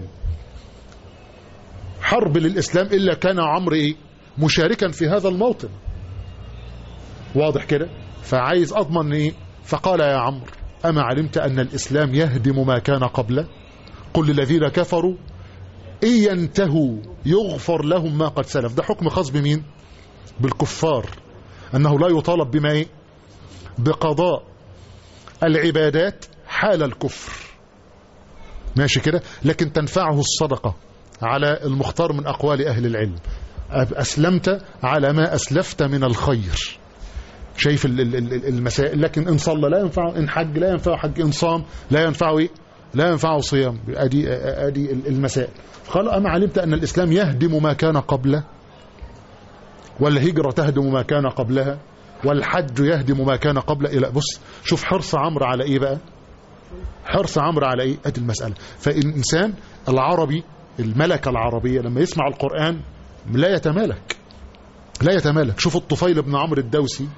Speaker 2: حرب للإسلام إلا كان عمرو إيه مشاركا في هذا الموطن واضح كده فعايز أضمن إيه فقال يا عمرو أما علمت أن الإسلام يهدم ما كان قبله قل للذين كفروا إن ينتهوا يغفر لهم ما قد سلف ده حكم خاص بمين بالكفار أنه لا يطالب بما إيه بقضاء العبادات حال الكفر ماشي كده لكن تنفعه الصدقة على المختار من أقوال أهل العلم أسلمت على ما أسلفت من الخير شايف المسائل لكن إن صلى لا ينفع إن حج لا ينفع حج إن صام لا ينفعه إيه لا ينفعه صيام أدي, أدي المسائل قال أما علمت أن الإسلام يهدم ما كان قبله والهجرة تهدم ما كان قبلها والحج يهدم ما كان قبله إلى بص شوف حرص عمرو على إيه بقى حرص عمرو على إيه أدي المسألة فالإنسان العربي الملكة العربية لما يسمع القرآن لا يتمالك لا يتمالك شوف الطفيل بن عمرو الدوسي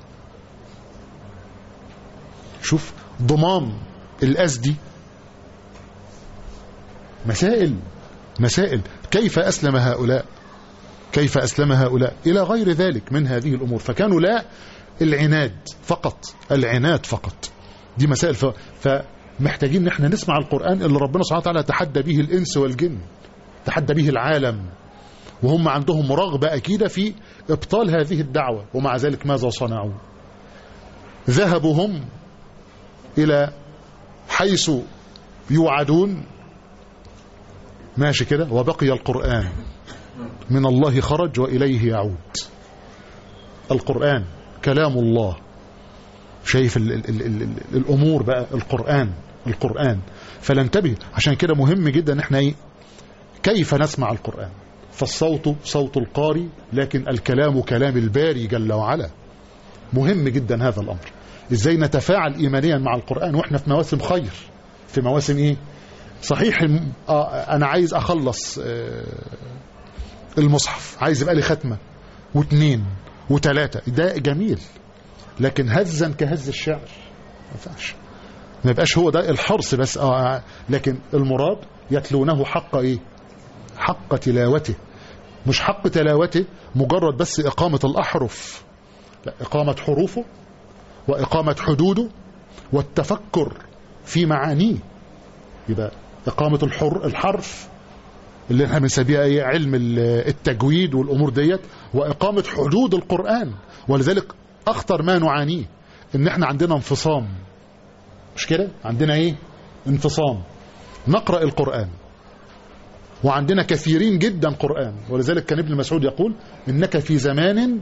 Speaker 2: شوف ضمام الأزدي مسائل مسائل كيف أسلم هؤلاء كيف أسلم هؤلاء إلى غير ذلك من هذه الأمور فكانوا لا العناد فقط العناد فقط دي مسائل ف... فمحتاجين نحن نسمع القرآن اللي ربنا سبحانه وتعالى تحدى به الإنس والجن تحدى به العالم وهم عندهم رغبة أكيدة في إبطال هذه الدعوة ومع ذلك ماذا صنعوا ذهبوا هم إلى حيث يوعدون ماشي كده وبقي القرآن من الله خرج وإليه يعود القرآن كلام الله شايف ال ال ال ال الأمور بقى القرآن القرآن فلننتبه عشان كده مهم جدا احنا ايه كيف نسمع القرآن فالصوت صوت القاري لكن الكلام كلام الباري جل وعلا مهم جدا هذا الأمر ازاي نتفاعل ايمانيا مع القرآن واحنا في مواسم خير في مواسم ايه صحيح آه انا عايز اخلص آه المصحف عايز يبقى لي ختمة واثنين وثلاثة ده جميل لكن هزا كهز الشعر ما ينفعش ما يبقاش هو ده الحرص بس آه لكن المراد يتلونه حق ايه حق تلاوته مش حق تلاوته مجرد بس إقامة الأحرف لا إقامة حروفه وإقامة حدوده والتفكر في معانيه يبقى إقامة الحر الحرف اللي احنا بنسميها ايه علم التجويد والامور ديت واقامه حدود القران ولذلك اخطر ما نعانيه ان احنا عندنا انفصام مش كده عندنا ايه انفصام نقرا القران وعندنا كثيرين جدا قران ولذلك كان ابن مسعود يقول انك في زمان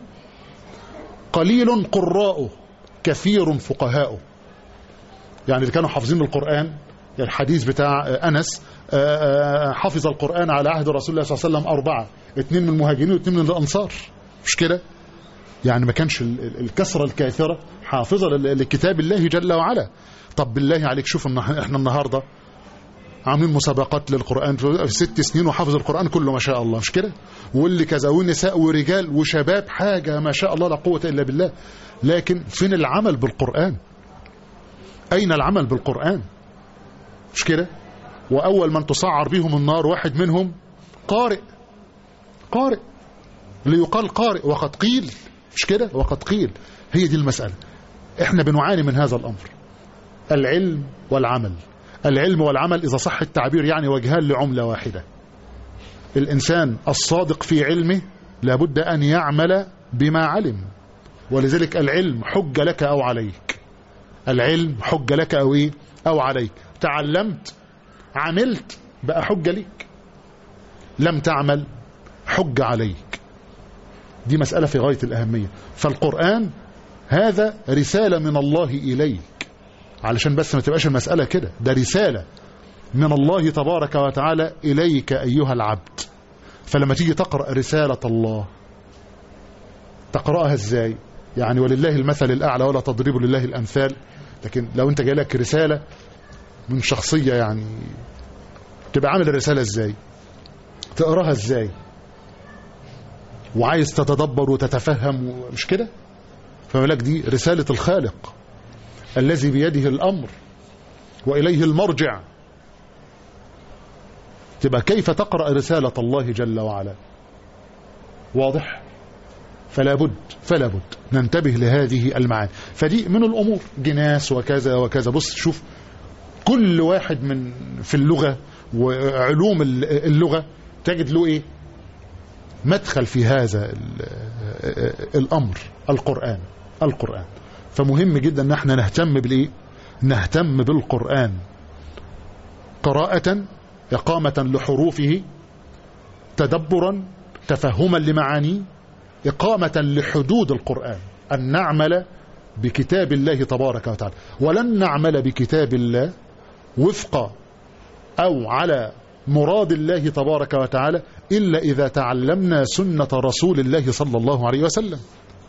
Speaker 2: قليل قراؤه كثير فقهاؤه يعني اللي كانوا حافظين القران الحديث بتاع انس حفظ القرآن على عهد رسول الله صلى الله عليه وسلم أربعة اثنين من المهاجرين واثنين من الأنصار مش كده يعني ما كانش الكسرة الكاثرة حافظة لكتاب الله جل وعلا طب بالله عليك شوف احنا النهاردة عاملين مسابقات للقرآن في ست سنين وحافظ القرآن كله ما شاء الله مش كده واللي كذا ونساء ورجال وشباب حاجة ما شاء الله لا قوة إلا بالله لكن فين العمل بالقرآن أين العمل بالقرآن مش كده وأول من تسعر بهم النار واحد منهم قارئ قارئ ليقال قارئ وقد قيل مش كده وقد قيل هي دي المسألة احنا بنعاني من هذا الأمر العلم والعمل العلم والعمل إذا صح التعبير يعني وجهان لعملة واحدة الإنسان الصادق في علمه لابد أن يعمل بما علم ولذلك العلم حج لك أو عليك العلم حج لك أو إيه أو عليك تعلمت عملت بقى حجة ليك لم تعمل حج عليك دي مسألة في غاية الأهمية فالقرآن هذا رسالة من الله إليك علشان بس ما تبقاش المسألة كده ده رسالة من الله تبارك وتعالى إليك أيها العبد فلما تيجي تقرأ رسالة الله تقرأها ازاي يعني ولله المثل الأعلى ولا تضرب لله الأمثال لكن لو انت جاي لك رسالة من شخصية يعني تبقى عامل الرسالة ازاي تقراها ازاي وعايز تتدبر وتتفهم مش كده فملاك دي رسالة الخالق الذي بيده الأمر وإليه المرجع تبقى كيف تقرأ رسالة الله جل وعلا واضح فلا بد فلا بد ننتبه لهذه المعاني فدي من الأمور جناس وكذا وكذا بص شوف كل واحد من في اللغة وعلوم اللغة تجد له ايه مدخل في هذا الأمر القرآن القرآن فمهم جدا ان احنا نهتم بالايه نهتم بالقرآن قراءة إقامة لحروفه تدبرا تفهما لمعانيه إقامة لحدود القرآن أن نعمل بكتاب الله تبارك وتعالى ولن نعمل بكتاب الله وفق أو على مراد الله تبارك وتعالى إلا إذا تعلمنا سنة رسول الله صلى الله عليه وسلم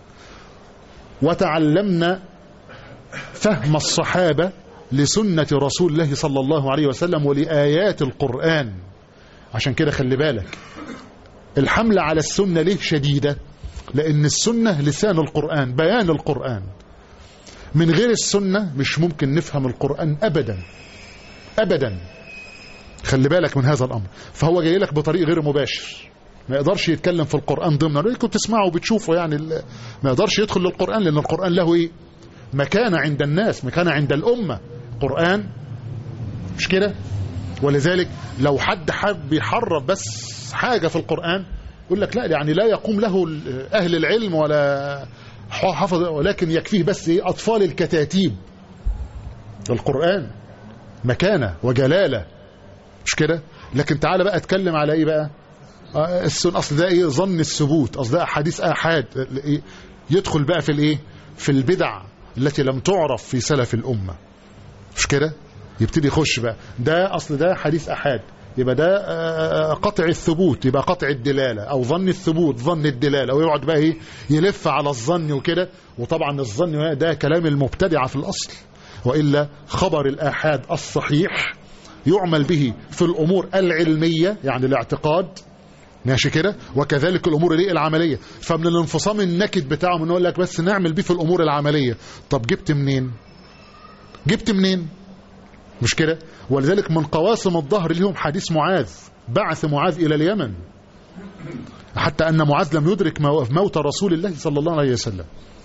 Speaker 2: وتعلمنا فهم الصحابة لسنة رسول الله صلى الله عليه وسلم ولآيات القرآن عشان كده خلي بالك الحملة على السنة ليه شديدة لأن السنة لسان القرآن بيان القرآن من غير السنة مش ممكن نفهم القرآن أبدا أبدا خلي بالك من هذا الأمر فهو جاي لك بطريق غير مباشر ما يقدرش يتكلم في القرآن ضمن كنت تسمعه وبتشوفه يعني ما يقدرش يدخل للقرآن لأن القرآن له إيه مكانة عند الناس مكانة عند الأمة قرآن مش كده ولذلك لو حد حب يحرف بس حاجة في القرآن يقول لك لا يعني لا يقوم له أهل العلم ولا حفظ ولكن يكفيه بس إيه أطفال الكتاتيب القرآن مكانة وجلالة مش كده لكن تعالى بقى اتكلم على ايه بقى السن اصل ده ايه ظن الثبوت اصل ده احاديث احاد إيه؟ يدخل بقى في الايه في البدع التي لم تعرف في سلف الامه مش كده يبتدي يخش بقى ده اصل ده حديث احاد يبقى ده قطع الثبوت يبقى قطع الدلاله او ظن الثبوت ظن الدلاله ويقعد بقى ايه يلف على الظن وكده وطبعا الظن ده كلام المبتدعه في الاصل والا خبر الاحاد الصحيح يعمل به في الأمور العلمية يعني الاعتقاد ماشي كده وكذلك الأمور الايه العملية فمن الانفصام النكد بتاعهم انه يقول لك بس نعمل بيه في الأمور العملية طب جبت منين جبت منين مش كده ولذلك من قواسم الظهر لهم حديث معاذ بعث معاذ إلى اليمن حتى أن معاذ لم يدرك موت رسول الله صلى الله عليه وسلم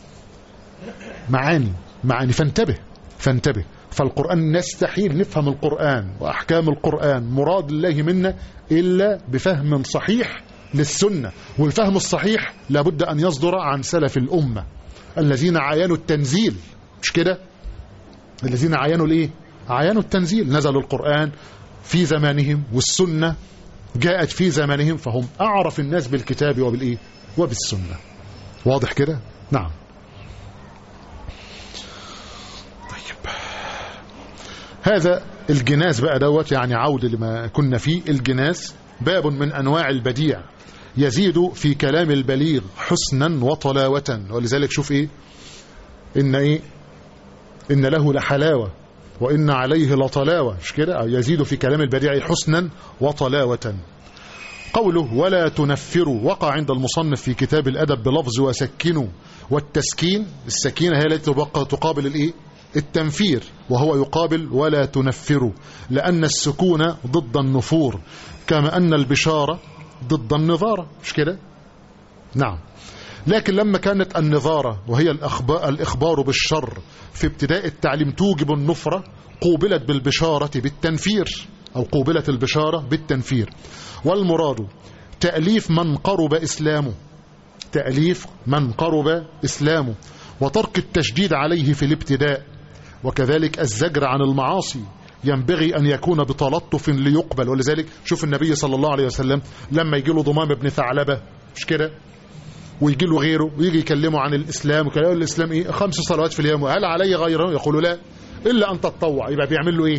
Speaker 2: معاني معاني فانتبه فانتبه فالقرآن نستحيل نفهم القرآن وأحكام القرآن مراد الله منا إلا بفهم صحيح للسنة والفهم الصحيح لابد أن يصدر عن سلف الأمة الذين عاينوا التنزيل مش كده الذين عاينوا الايه عاينوا التنزيل نزل القرآن في زمانهم والسنة جاءت في زمانهم فهم أعرف الناس بالكتاب وبالإيه وبالسنة واضح كده نعم هذا الجناس بقى دوت يعني عودة لما كنا فيه الجناس باب من أنواع البديع يزيد في كلام البليغ حسنا وطلاوة ولذلك شوف إيه إن إيه إن له لحلاوة وإن عليه لطلاوة مش كده يزيد في كلام البديع حسنا وطلاوة قوله ولا تنفروا وقع عند المصنف في كتاب الأدب بلفظ وسكنوا والتسكين السكينة هي التي تقابل الإيه التنفير وهو يقابل ولا تنفروا لأن السكون ضد النفور كما أن البشارة ضد النظارة مش كده نعم لكن لما كانت النظارة وهي الأخبار, الإخبار بالشر في ابتداء التعليم توجب النفرة قوبلت بالبشارة بالتنفير أو قوبلت البشارة بالتنفير والمراد تأليف من قرب إسلامه تأليف من قرب إسلامه وترك التشديد عليه في الابتداء وكذلك الزجر عن المعاصي ينبغي أن يكون بتلطف ليقبل ولذلك شوف النبي صلى الله عليه وسلم لما يجي له ضمام ابن ثعلبة مش كده ويجي له غيره ويجي يكلمه عن الإسلام وكلام الإسلام إيه خمس صلوات في اليوم هل علي غيره يقول لا إلا أن تتطوع يبقى بيعمل له إيه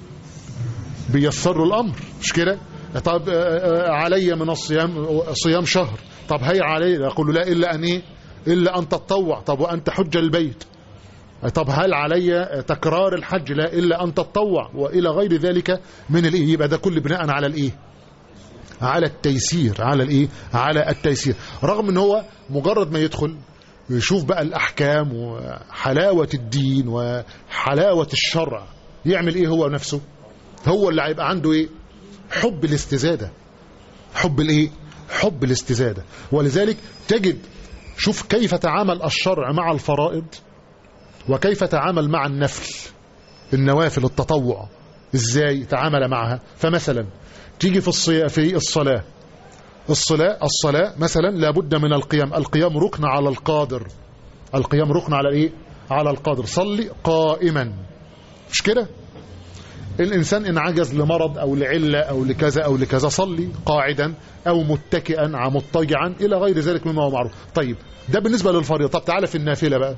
Speaker 2: بيسر له الأمر مش كده طب علي من الصيام صيام شهر طب هي علي يقول له لا إلا أن إيه إلا أن تتطوع طب وأن تحج البيت طب هل علي تكرار الحج لا إلا أن تتطوع وإلى غير ذلك من الإيه يبقى ده كل بناء على الإيه على التيسير على الإيه على التيسير رغم أن هو مجرد ما يدخل يشوف بقى الأحكام وحلاوة الدين وحلاوة الشرع يعمل إيه هو نفسه هو اللي هيبقى عنده إيه حب الاستزادة حب الإيه حب الاستزادة ولذلك تجد شوف كيف تعامل الشرع مع الفرائض وكيف تعامل مع النفل النوافل التطوع ازاي تعامل معها فمثلا تيجي في الصي... في الصلاة الصلاة الصلاة مثلا لابد من القيام القيام ركن على القادر القيام ركن على ايه على القادر صلي قائما مش كده الإنسان إن عجز لمرض أو لعلة أو لكذا أو لكذا صلي قاعدا أو متكئا مضطجعا إلى غير ذلك مما هو معروف طيب ده بالنسبة للفريضة طب تعالى في النافلة بقى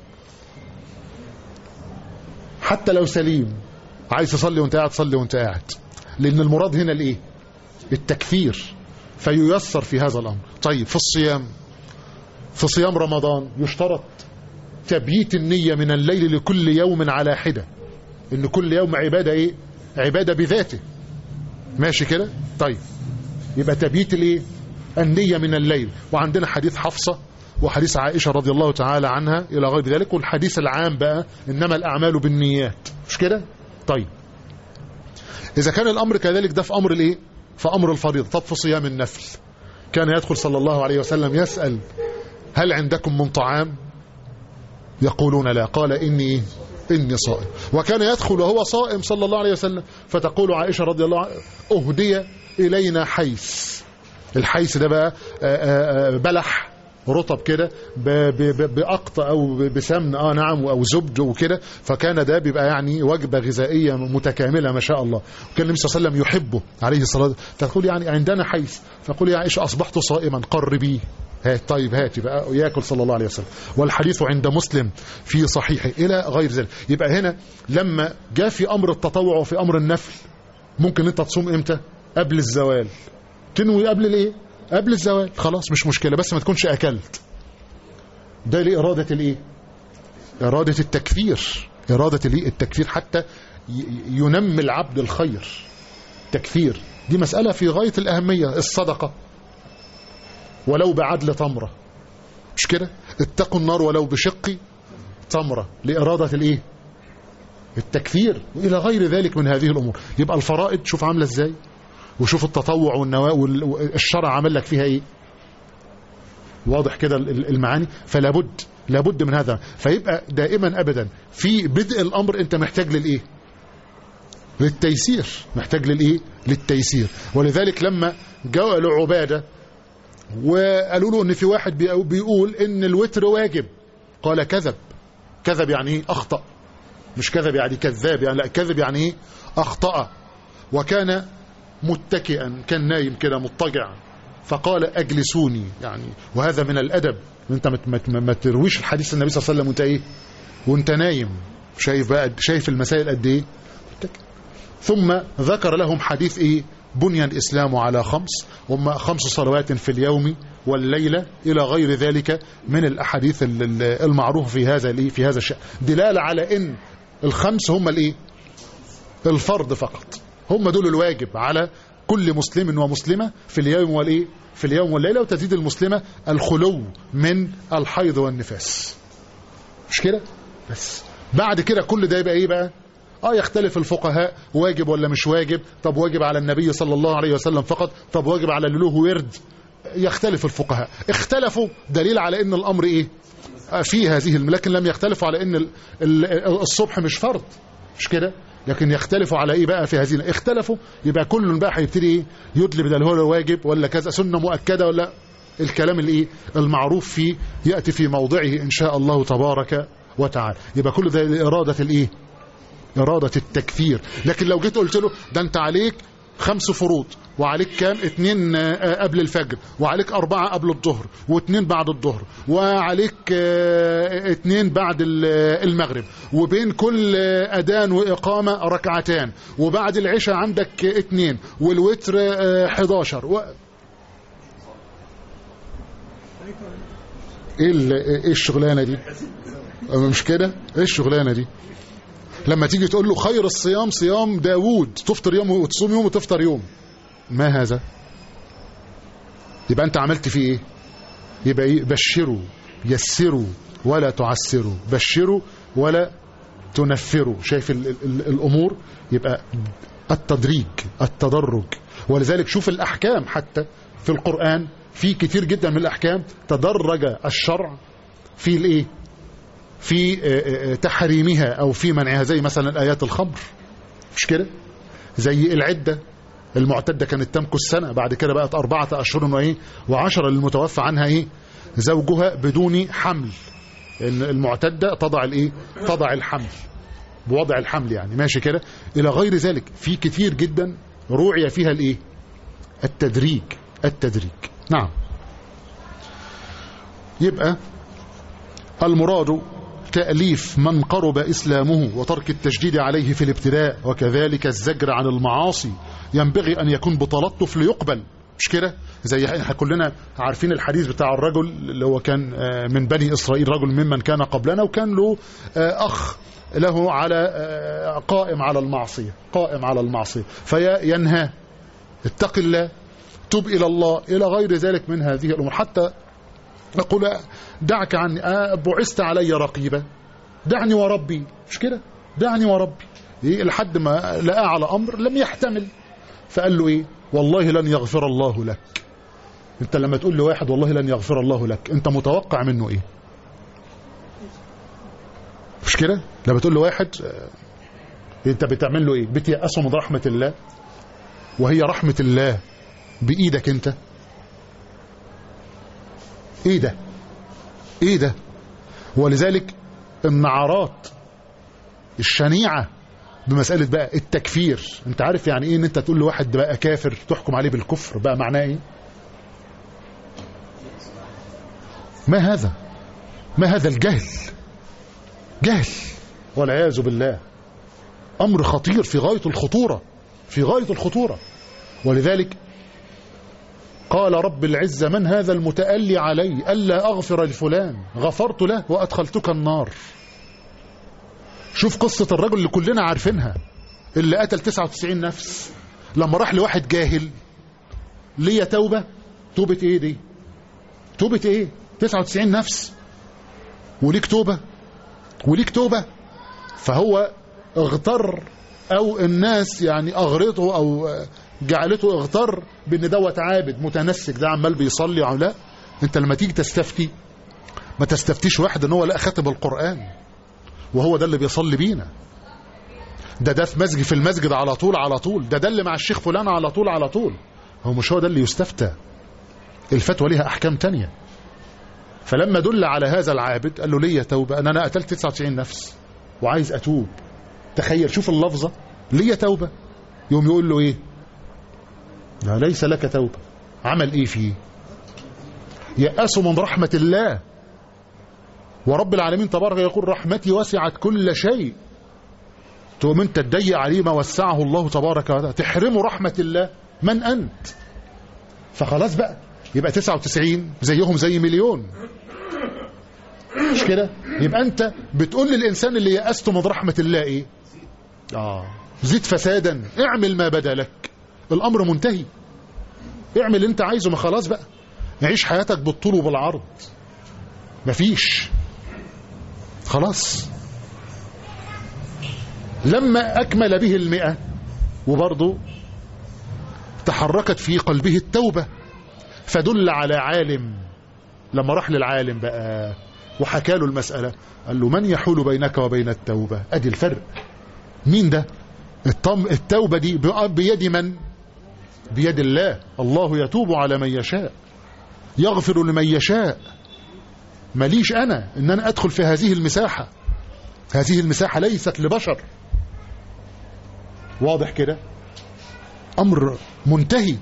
Speaker 2: حتى لو سليم عايز تصلي وانت قاعد صلي وانت قاعد لأن المراد هنا الإيه التكفير فييسر في هذا الأمر طيب في الصيام في صيام رمضان يشترط تبييت النية من الليل لكل يوم على حدة ان كل يوم عبادة ايه عبادة بذاته ماشي كده طيب يبقى تبييت الايه النية من الليل وعندنا حديث حفصة وحديث عائشة رضي الله تعالى عنها إلى غير ذلك والحديث العام بقى إنما الأعمال بالنيات مش كده طيب إذا كان الأمر كذلك ده في أمر الإيه في أمر الفريضة طب في صيام النفل كان يدخل صلى الله عليه وسلم يسأل هل عندكم من طعام يقولون لا قال إني إني صائم وكان يدخل وهو صائم صلى الله عليه وسلم فتقول عائشة رضي الله عنها أهدي إلينا حيث الحيث ده بقى بلح رطب كده بأقط أو بسمن آه نعم أو زبد وكده فكان ده بيبقى يعني وجبة غذائية متكاملة ما شاء الله وكان النبي صلى الله عليه وسلم يحبه عليه الصلاة تقول يعني عندنا حيث فقول يا عائشة أصبحت صائما قربيه هات طيب هاتي بقى ياكل صلى الله عليه وسلم والحديث عند مسلم في صحيحه إلى غير ذلك يبقى هنا لما جاء في أمر التطوع وفي أمر النفل ممكن أنت تصوم إمتى قبل الزوال تنوي قبل الايه قبل الزوال خلاص مش مشكلة بس ما تكونش أكلت ده لإرادة الايه إرادة التكفير إرادة الايه التكفير حتى ينمي العبد الخير تكفير دي مسألة في غاية الأهمية الصدقة ولو بعدل تمرة مش كده اتقوا النار ولو بشق تمرة لإرادة الايه التكفير وإلى غير ذلك من هذه الأمور يبقى الفرائض شوف عاملة ازاي وشوف التطوع والنواة والشرع عمل لك فيها ايه واضح كده المعاني فلا بد لابد من هذا فيبقى دائما ابدا في بدء الامر انت محتاج للايه للتيسير محتاج للايه للتيسير ولذلك لما جاء لعباده وقالوا له ان في واحد بيقول ان الوتر واجب قال كذب كذب يعني ايه اخطا مش كذب يعني كذاب يعني لا كذب يعني ايه اخطا وكان متكئا كان نايم كده مضطجع فقال اجلسوني يعني وهذا من الادب انت ما ترويش الحديث النبي صلى الله عليه وسلم وانت ايه وانت نايم شايف بقى شايف المسائل قد ايه ثم ذكر لهم حديث ايه بني الاسلام على خمس هم خمس صلوات في اليوم والليله الى غير ذلك من الاحاديث المعروفه في هذا الايه في هذا الشيء دلاله على ان الخمس هم الايه الفرض فقط هم دول الواجب على كل مسلم ومسلمة في اليوم والإيه في اليوم والليلة وتزيد المسلمة الخلو من الحيض والنفاس مش كده بس بعد كده كل ده يبقى ايه بقى اه يختلف الفقهاء واجب ولا مش واجب طب واجب على النبي صلى الله عليه وسلم فقط طب واجب على اللي له ورد يختلف الفقهاء اختلفوا دليل على ان الامر ايه في هذه لكن لم يختلفوا على ان الصبح مش فرض مش كده لكن يختلفوا على ايه بقى في هذه اختلفوا يبقى كل بقى هيبتدي ايه يدلب ده هو واجب ولا كذا سنه مؤكده ولا الكلام الايه المعروف فيه ياتي في موضعه ان شاء الله تبارك وتعالى يبقى كل ده اراده الايه اراده التكفير لكن لو جيت قلت له ده انت عليك خمس فروض وعليك كام اتنين قبل الفجر وعليك اربعة قبل الظهر واتنين بعد الظهر وعليك اتنين بعد المغرب وبين كل اذان واقامة ركعتان وبعد العشاء عندك اتنين والوتر 11 و... ايه ايه الشغلانه دي مش كده ايه الشغلانه دي لما تيجي تقول له خير الصيام صيام داوود تفطر يوم وتصوم يوم وتفطر يوم ما هذا يبقى انت عملت فيه ايه يبقى ايه بشروا يسروا ولا تعسروا بشروا ولا تنفروا شايف ال ال الامور يبقى التدريج التدرج ولذلك شوف الاحكام حتى في القرآن في كتير جدا من الاحكام تدرج الشرع في الايه في تحريمها او في منعها زي مثلا ايات الخمر مش كده زي العده المعتدة كانت تمكث سنة بعد كده بقت أربعة أشهر وإيه وعشرة للمتوفى عنها إيه زوجها بدون حمل إن المعتدة تضع الإيه تضع الحمل بوضع الحمل يعني ماشي كده إلى غير ذلك في كتير جدا روعي فيها الإيه التدريج التدريج نعم يبقى المراد تأليف من قرب إسلامه وترك التشديد عليه في الابتلاء وكذلك الزجر عن المعاصي ينبغي أن يكون بتلطف ليقبل مش كده زي احنا كلنا عارفين الحديث بتاع الرجل اللي هو كان من بني إسرائيل رجل ممن كان قبلنا وكان له أخ له على قائم على المعصية قائم على المعصية فينهى اتق الله تب إلى الله إلى غير ذلك من هذه الأمور حتى نقول دعك عني بعثت علي رقيبا دعني وربي مش كده دعني وربي إيه لحد ما لقى على أمر لم يحتمل فقال له إيه والله لن يغفر الله لك انت لما تقول لواحد والله لن يغفر الله لك انت متوقع منه ايه مش كده لما تقول لواحد انت بتعمل له ايه بتيأسه من رحمة الله وهي رحمة الله بإيدك انت ايه ده ايه ده ولذلك النعرات الشنيعة بمسألة بقى التكفير انت عارف يعني ايه ان انت تقول لواحد بقى كافر تحكم عليه بالكفر بقى معناه ايه ما هذا ما هذا الجهل جهل والعياذ بالله امر خطير في غاية الخطورة في غاية الخطورة ولذلك قال رب العزة من هذا المتألي علي ألا أغفر لفلان غفرت له وأدخلتك النار شوف قصة الرجل اللي كلنا عارفينها اللي قتل 99 نفس لما راح لواحد جاهل ليه توبة توبة ايه دي توبة ايه 99 نفس وليك توبة وليك توبة فهو اغتر او الناس يعني اغرته او جعلته اغتر بان دوت عابد متنسك ده عمال بيصلي او لا انت لما تيجي تستفتي ما تستفتيش واحد ان هو لا خاتم القرآن وهو ده اللي بيصلي بينا ده ده في مسجد في المسجد على طول على طول ده ده اللي مع الشيخ فلان على طول على طول هو مش هو ده اللي يستفتى الفتوى ليها احكام تانية فلما دل على هذا العابد قال له ليه توبة ان انا قتلت 99 نفس وعايز اتوب تخيل شوف اللفظة ليه توبة يوم يقول له ايه لا ليس لك توبة عمل ايه فيه يأس من رحمة الله ورب العالمين تبارك يقول رحمتي وسعت كل شيء تقوم انت تضيق عليه ما وسعه الله تبارك وتعالى تحرمه رحمة الله من أنت فخلاص بقى يبقى 99 زيهم زي مليون مش كده يبقى انت بتقول للإنسان اللي يأسته من رحمة الله ايه آه زيد فسادا اعمل ما بدا لك الأمر منتهي اعمل اللي انت عايزه ما خلاص بقى عيش حياتك بالطول وبالعرض مفيش خلاص لما أكمل به المئة وبرضه تحركت في قلبه التوبة فدل على عالم لما راح للعالم بقى وحكى له المسألة قال له من يحول بينك وبين التوبة أدي الفرق مين ده التوبة دي بيد من بيد الله الله يتوب على من يشاء يغفر لمن يشاء ماليش أنا إن أنا أدخل في هذه المساحة هذه المساحة ليست لبشر واضح كده أمر منتهي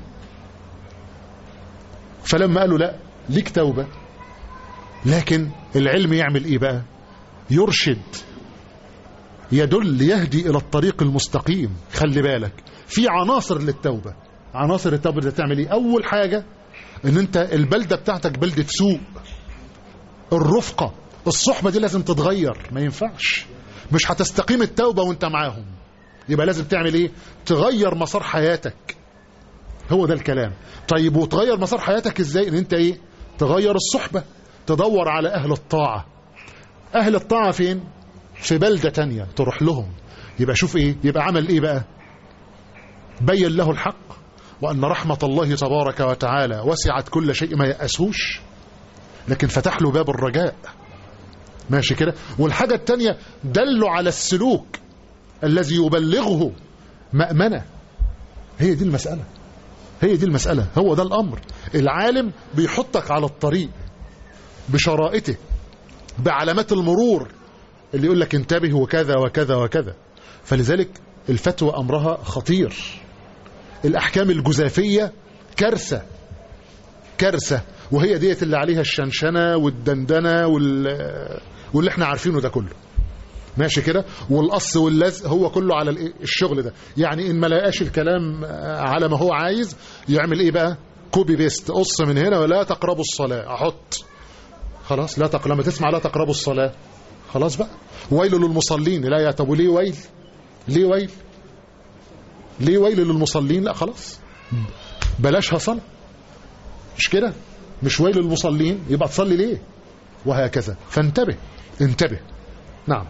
Speaker 2: فلما قالوا لا ليك توبة لكن العلم يعمل إيه بقى يرشد يدل يهدي إلى الطريق المستقيم خلي بالك في عناصر للتوبة عناصر التوبة ده تعمل إيه أول حاجة ان انت البلدة بتاعتك بلدة سوء الرفقة الصحبة دي لازم تتغير ما ينفعش مش هتستقيم التوبة وانت معاهم يبقى لازم تعمل ايه تغير مسار حياتك هو ده الكلام طيب وتغير مسار حياتك ازاي ان انت ايه تغير الصحبة تدور على اهل الطاعة اهل الطاعة فين في بلدة تانية تروح لهم يبقى شوف ايه يبقى عمل ايه بقى بين له الحق وأن رحمة الله تبارك وتعالى وسعت كل شيء ما يأسوش لكن فتح له باب الرجاء ماشي كده والحاجة التانية دلوا على السلوك الذي يبلغه مأمنة هي دي المسألة هي دي المسألة هو ده الأمر العالم بيحطك على الطريق بشرائطه بعلامات المرور اللي يقول لك انتبه وكذا وكذا وكذا فلذلك الفتوى أمرها خطير الأحكام الجزافية كارثة كارثة وهي ديت اللي عليها الشنشنة والدندنة وال... واللي احنا عارفينه ده كله ماشي كده والقص واللزق هو كله على الإيه؟ الشغل ده يعني ان ما لقاش الكلام على ما هو عايز يعمل ايه بقى كوبي بيست قص من هنا ولا تقربوا الصلاة احط خلاص لا تق... لما تسمع لا تقربوا الصلاة خلاص بقى ويل للمصلين لا يا طب ليه ويل ليه ويل ليه ويل للمصلين لا خلاص بلاشها صلاة مش كده مش ويل للمصلين يبقى تصلي ليه وهكذا فانتبه انتبه نعم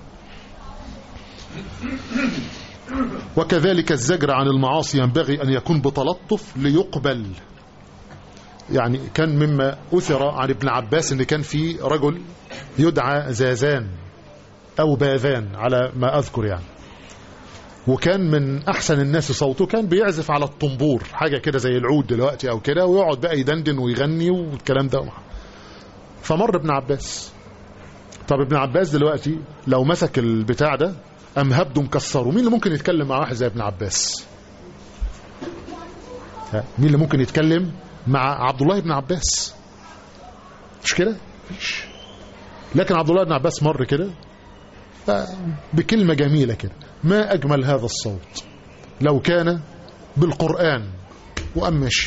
Speaker 2: وكذلك الزجر عن المعاصي ينبغي أن يكون بتلطف ليقبل يعني كان مما أثر عن ابن عباس أن كان في رجل يدعى زازان أو باذان على ما أذكر يعني وكان من أحسن الناس صوته كان بيعزف على الطنبور حاجة كده زي العود دلوقتي أو كده ويقعد بقى يدندن ويغني والكلام ده فمر ابن عباس طب ابن عباس دلوقتي لو مسك البتاع ده أم هبده مكسره مين اللي ممكن يتكلم مع واحد زي ابن عباس مين اللي ممكن يتكلم مع عبد الله بن عباس مش كده مفيش لكن عبد الله بن عباس مر كده بكلمة جميلة كده ما أجمل هذا الصوت لو كان بالقرآن وأم مشي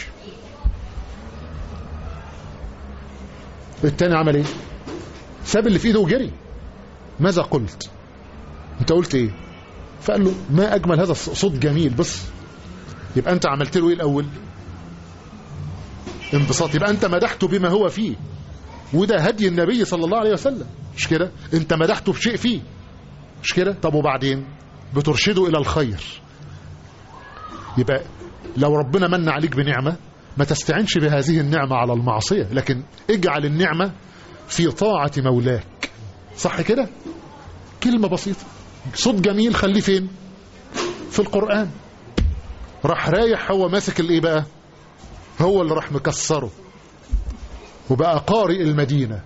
Speaker 2: التاني عمل ايه ساب اللي في ايده وجري ماذا قلت انت قلت ايه فقال له ما اجمل هذا الصوت جميل بص يبقى انت عملت له ايه الاول انبساط يبقى انت مدحته بما هو فيه وده هدي النبي صلى الله عليه وسلم مش كده انت مدحته بشيء فيه مش كده طب وبعدين بترشده الى الخير يبقى لو ربنا من عليك بنعمة ما تستعنش بهذه النعمة على المعصية لكن اجعل النعمة في طاعة مولاك صح كده كلمة بسيطة صوت جميل خليه فين في القرآن راح رايح هو ماسك الايه بقى هو اللي راح مكسره وبقى قارئ المدينة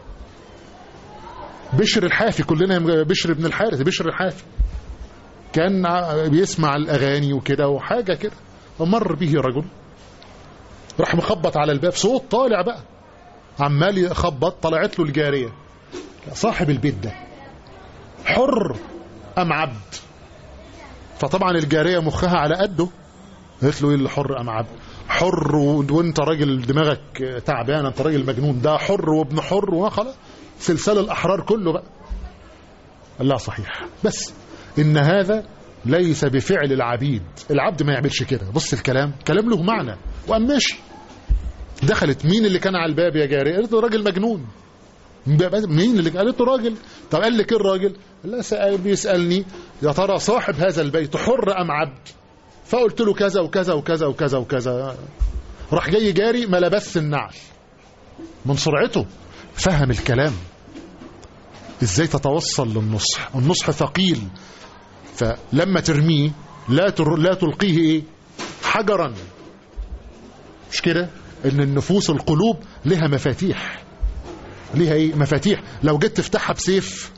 Speaker 2: بشر الحافي كلنا بشر ابن الحارث بشر الحافي كان بيسمع الأغاني وكده وحاجة كده ومر به رجل راح مخبط على الباب صوت طالع بقى عمال يخبط طلعت له الجارية صاحب البيت ده حر أم عبد فطبعا الجارية مخها على قده قالت له ايه اللي حر أم عبد حر وانت راجل دماغك تعبان انت راجل مجنون ده حر وابن حر وخلاص سلسال الأحرار كله بقى قال لا صحيح بس إن هذا ليس بفعل العبيد العبد ما يعملش كده بص الكلام كلام له معنى وقام ماشي دخلت مين اللي كان على الباب يا جاري قالت له راجل مجنون مين اللي قالت له راجل طب قال لك ايه الراجل لا سأل بيسألني يا ترى صاحب هذا البيت حر أم عبد فقلت له كذا وكذا وكذا وكذا وكذا راح جاي جاري ما لبس النعل من سرعته فهم الكلام ازاي تتوصل للنصح النصح ثقيل فلما ترميه لا تر... لا تلقيه ايه حجرا مش كده ان النفوس القلوب لها مفاتيح ليها ايه مفاتيح لو جيت تفتحها بسيف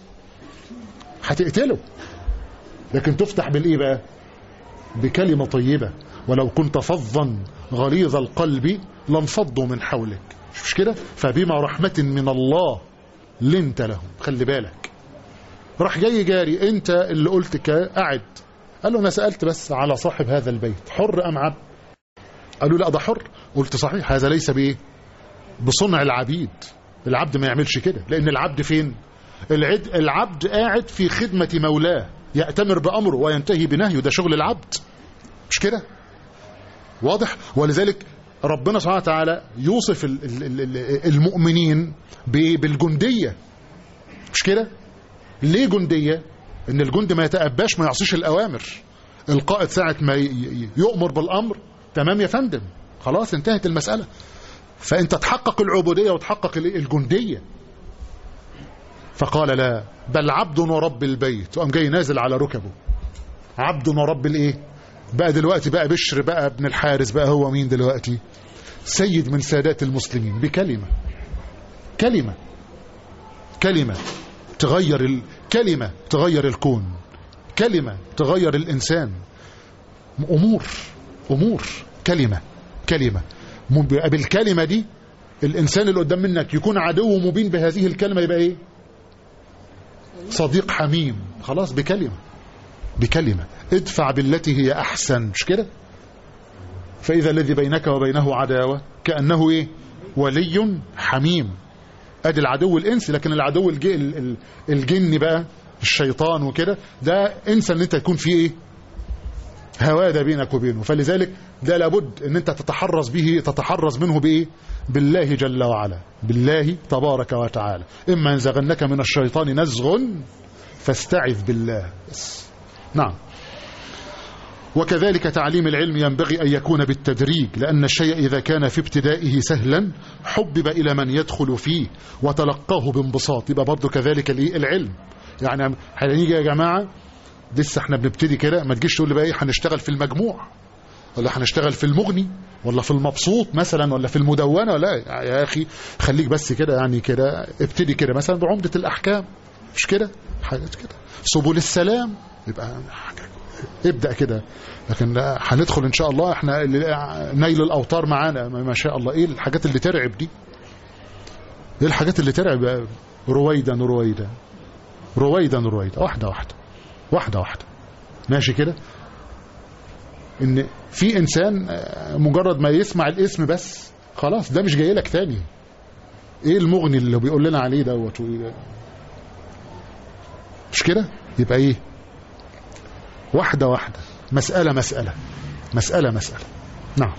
Speaker 2: هتقتله لكن تفتح بالايه بقى بكلمة طيبة ولو كنت فظا غليظ القلب لانفضوا من حولك مش كده فبما رحمة من الله لنت لهم خلي بالك راح جاي جاري انت اللي قلت قاعد قال له انا سألت بس على صاحب هذا البيت حر ام عبد قالوا لا ده حر قلت صحيح هذا ليس بايه بصنع العبيد العبد ما يعملش كده لان العبد فين العد العبد قاعد في خدمة مولاه يأتمر بأمره وينتهي بنهيه ده شغل العبد مش كده واضح ولذلك ربنا سبحانه وتعالى يوصف المؤمنين بالجندية مش كده ليه جندية ان الجند ما يتأباش ما يعصيش الأوامر القائد ساعة ما يؤمر بالأمر تمام يا فندم خلاص انتهت المسألة فانت تحقق العبودية وتحقق الجندية فقال لا بل عبد ورب البيت وقام جاي نازل على ركبه عبد ورب الايه بقى دلوقتي بقى بشر بقى ابن الحارس بقى هو مين دلوقتي سيد من سادات المسلمين بكلمة كلمة كلمة تغير الكلمة تغير الكون كلمة تغير الإنسان أمور أمور كلمة كلمة بالكلمة دي الإنسان اللي قدام منك يكون عدو مبين بهذه الكلمة يبقى إيه صديق حميم خلاص بكلمة بكلمة ادفع بالتي هي أحسن مش كده فإذا الذي بينك وبينه عداوة كأنه إيه ولي حميم ادي العدو الانس لكن العدو الجن بقى الشيطان وكده ده انسى ان انت يكون فيه ايه هواده بينك وبينه فلذلك ده لابد ان انت تتحرز به تتحرز منه بايه بالله جل وعلا بالله تبارك وتعالى اما ينزغنك من الشيطان نزغ فاستعذ بالله بس. نعم وكذلك تعليم العلم ينبغي أن يكون بالتدريج لأن الشيء إذا كان في ابتدائه سهلا حبب إلى من يدخل فيه وتلقاه بانبساط يبقى برضه كذلك العلم يعني هنيجي يا جماعة لسه احنا بنبتدي كده ما تجيش تقول لي بقى ايه هنشتغل في المجموع ولا هنشتغل في المغني ولا في المبسوط مثلا ولا في المدونة ولا يا أخي خليك بس كده يعني كده ابتدي كده مثلا بعمدة الأحكام مش كده حاجات كده سبل السلام يبقى حاجة ابدأ كده لكن هندخل ان شاء الله احنا نيل الاوتار معانا ما شاء الله ايه الحاجات اللي ترعب دي ايه الحاجات اللي ترعب رويدا رويدا رويدا رويدا واحدة واحدة واحدة واحدة ماشي كده ان في انسان مجرد ما يسمع الاسم بس خلاص ده مش جاي لك تاني ايه المغني اللي بيقول لنا عليه دوت مش كده يبقى ايه واحدة واحدة مسألة مسألة مسألة مسألة نعم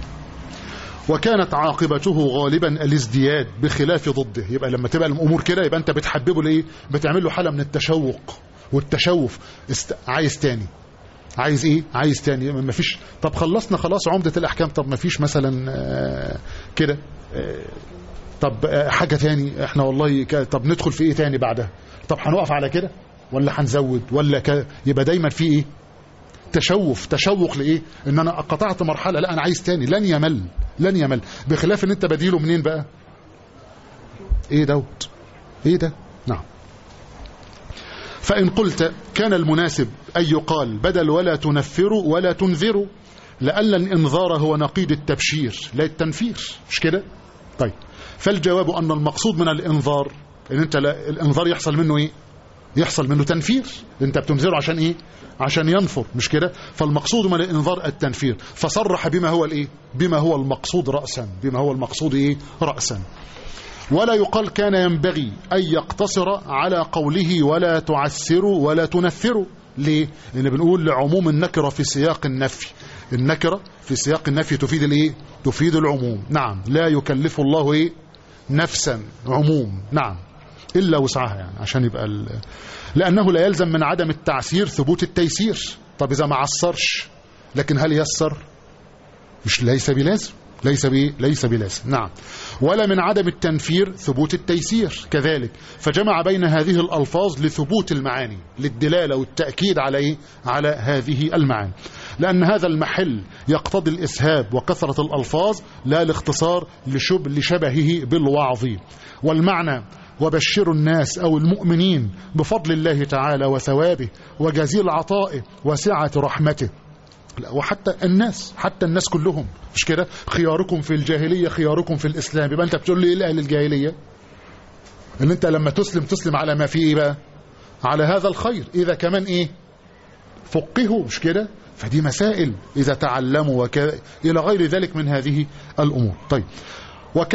Speaker 2: وكانت عاقبته غالبا الازدياد بخلاف ضده يبقى لما تبقى الامور كده يبقى انت بتحببه لايه بتعمل له حاله من التشوق والتشوف است... عايز تاني عايز ايه عايز تاني ما فيش طب خلصنا خلاص عمدة الاحكام طب ما فيش مثلا آه كده آه طب آه حاجة تاني احنا والله ك... طب ندخل في ايه تاني بعدها طب هنقف على كده ولا هنزود ولا ك... يبقى دايما في ايه تشوف تشوق لايه ان انا قطعت مرحله لا انا عايز تاني لن يمل لن يمل بخلاف ان انت بديله منين بقى ايه دوت ايه ده نعم فان قلت كان المناسب ان يقال بدل ولا تنفروا ولا تنذروا لأن الانذار هو نقيض التبشير لا التنفير مش كده طيب فالجواب ان المقصود من الانذار ان انت لا الانذار يحصل منه ايه يحصل منه تنفير انت بتنذره عشان ايه عشان ينفر مش كده فالمقصود من الانذار التنفير فصرح بما هو الايه بما هو المقصود رأسا بما هو المقصود ايه رأسا ولا يقال كان ينبغي أن يقتصر على قوله ولا تعسروا ولا تنفروا ليه لأن بنقول لعموم النكرة في سياق النفي النكرة في سياق النفي تفيد الايه تفيد العموم نعم لا يكلف الله ايه نفسا عموم نعم إلا وسعها يعني عشان يبقى ال... لأنه لا يلزم من عدم التعسير ثبوت التيسير طب إذا ما عسرش لكن هل يسر مش ليس بلازم ليس بإيه؟ ليس بلازم نعم ولا من عدم التنفير ثبوت التيسير كذلك فجمع بين هذه الألفاظ لثبوت المعاني للدلالة والتأكيد على إيه؟ على هذه المعاني لأن هذا المحل يقتضي الإسهاب وكثرة الألفاظ لا الاختصار لشب لشبهه بالوعظ والمعنى وبشروا الناس أو المؤمنين بفضل الله تعالى وثوابه وجزيل عطائه وسعة رحمته وحتى الناس حتى الناس كلهم مش كده خياركم في الجاهلية خياركم في الإسلام يبقى أنت بتقول لي إيه لأهل الجاهلية إن أنت لما تسلم تسلم على ما فيه إيه بقى على هذا الخير إذا كمان إيه فقهوا مش كده فدي مسائل إذا تعلموا وكذا إلى غير ذلك من هذه الأمور طيب وك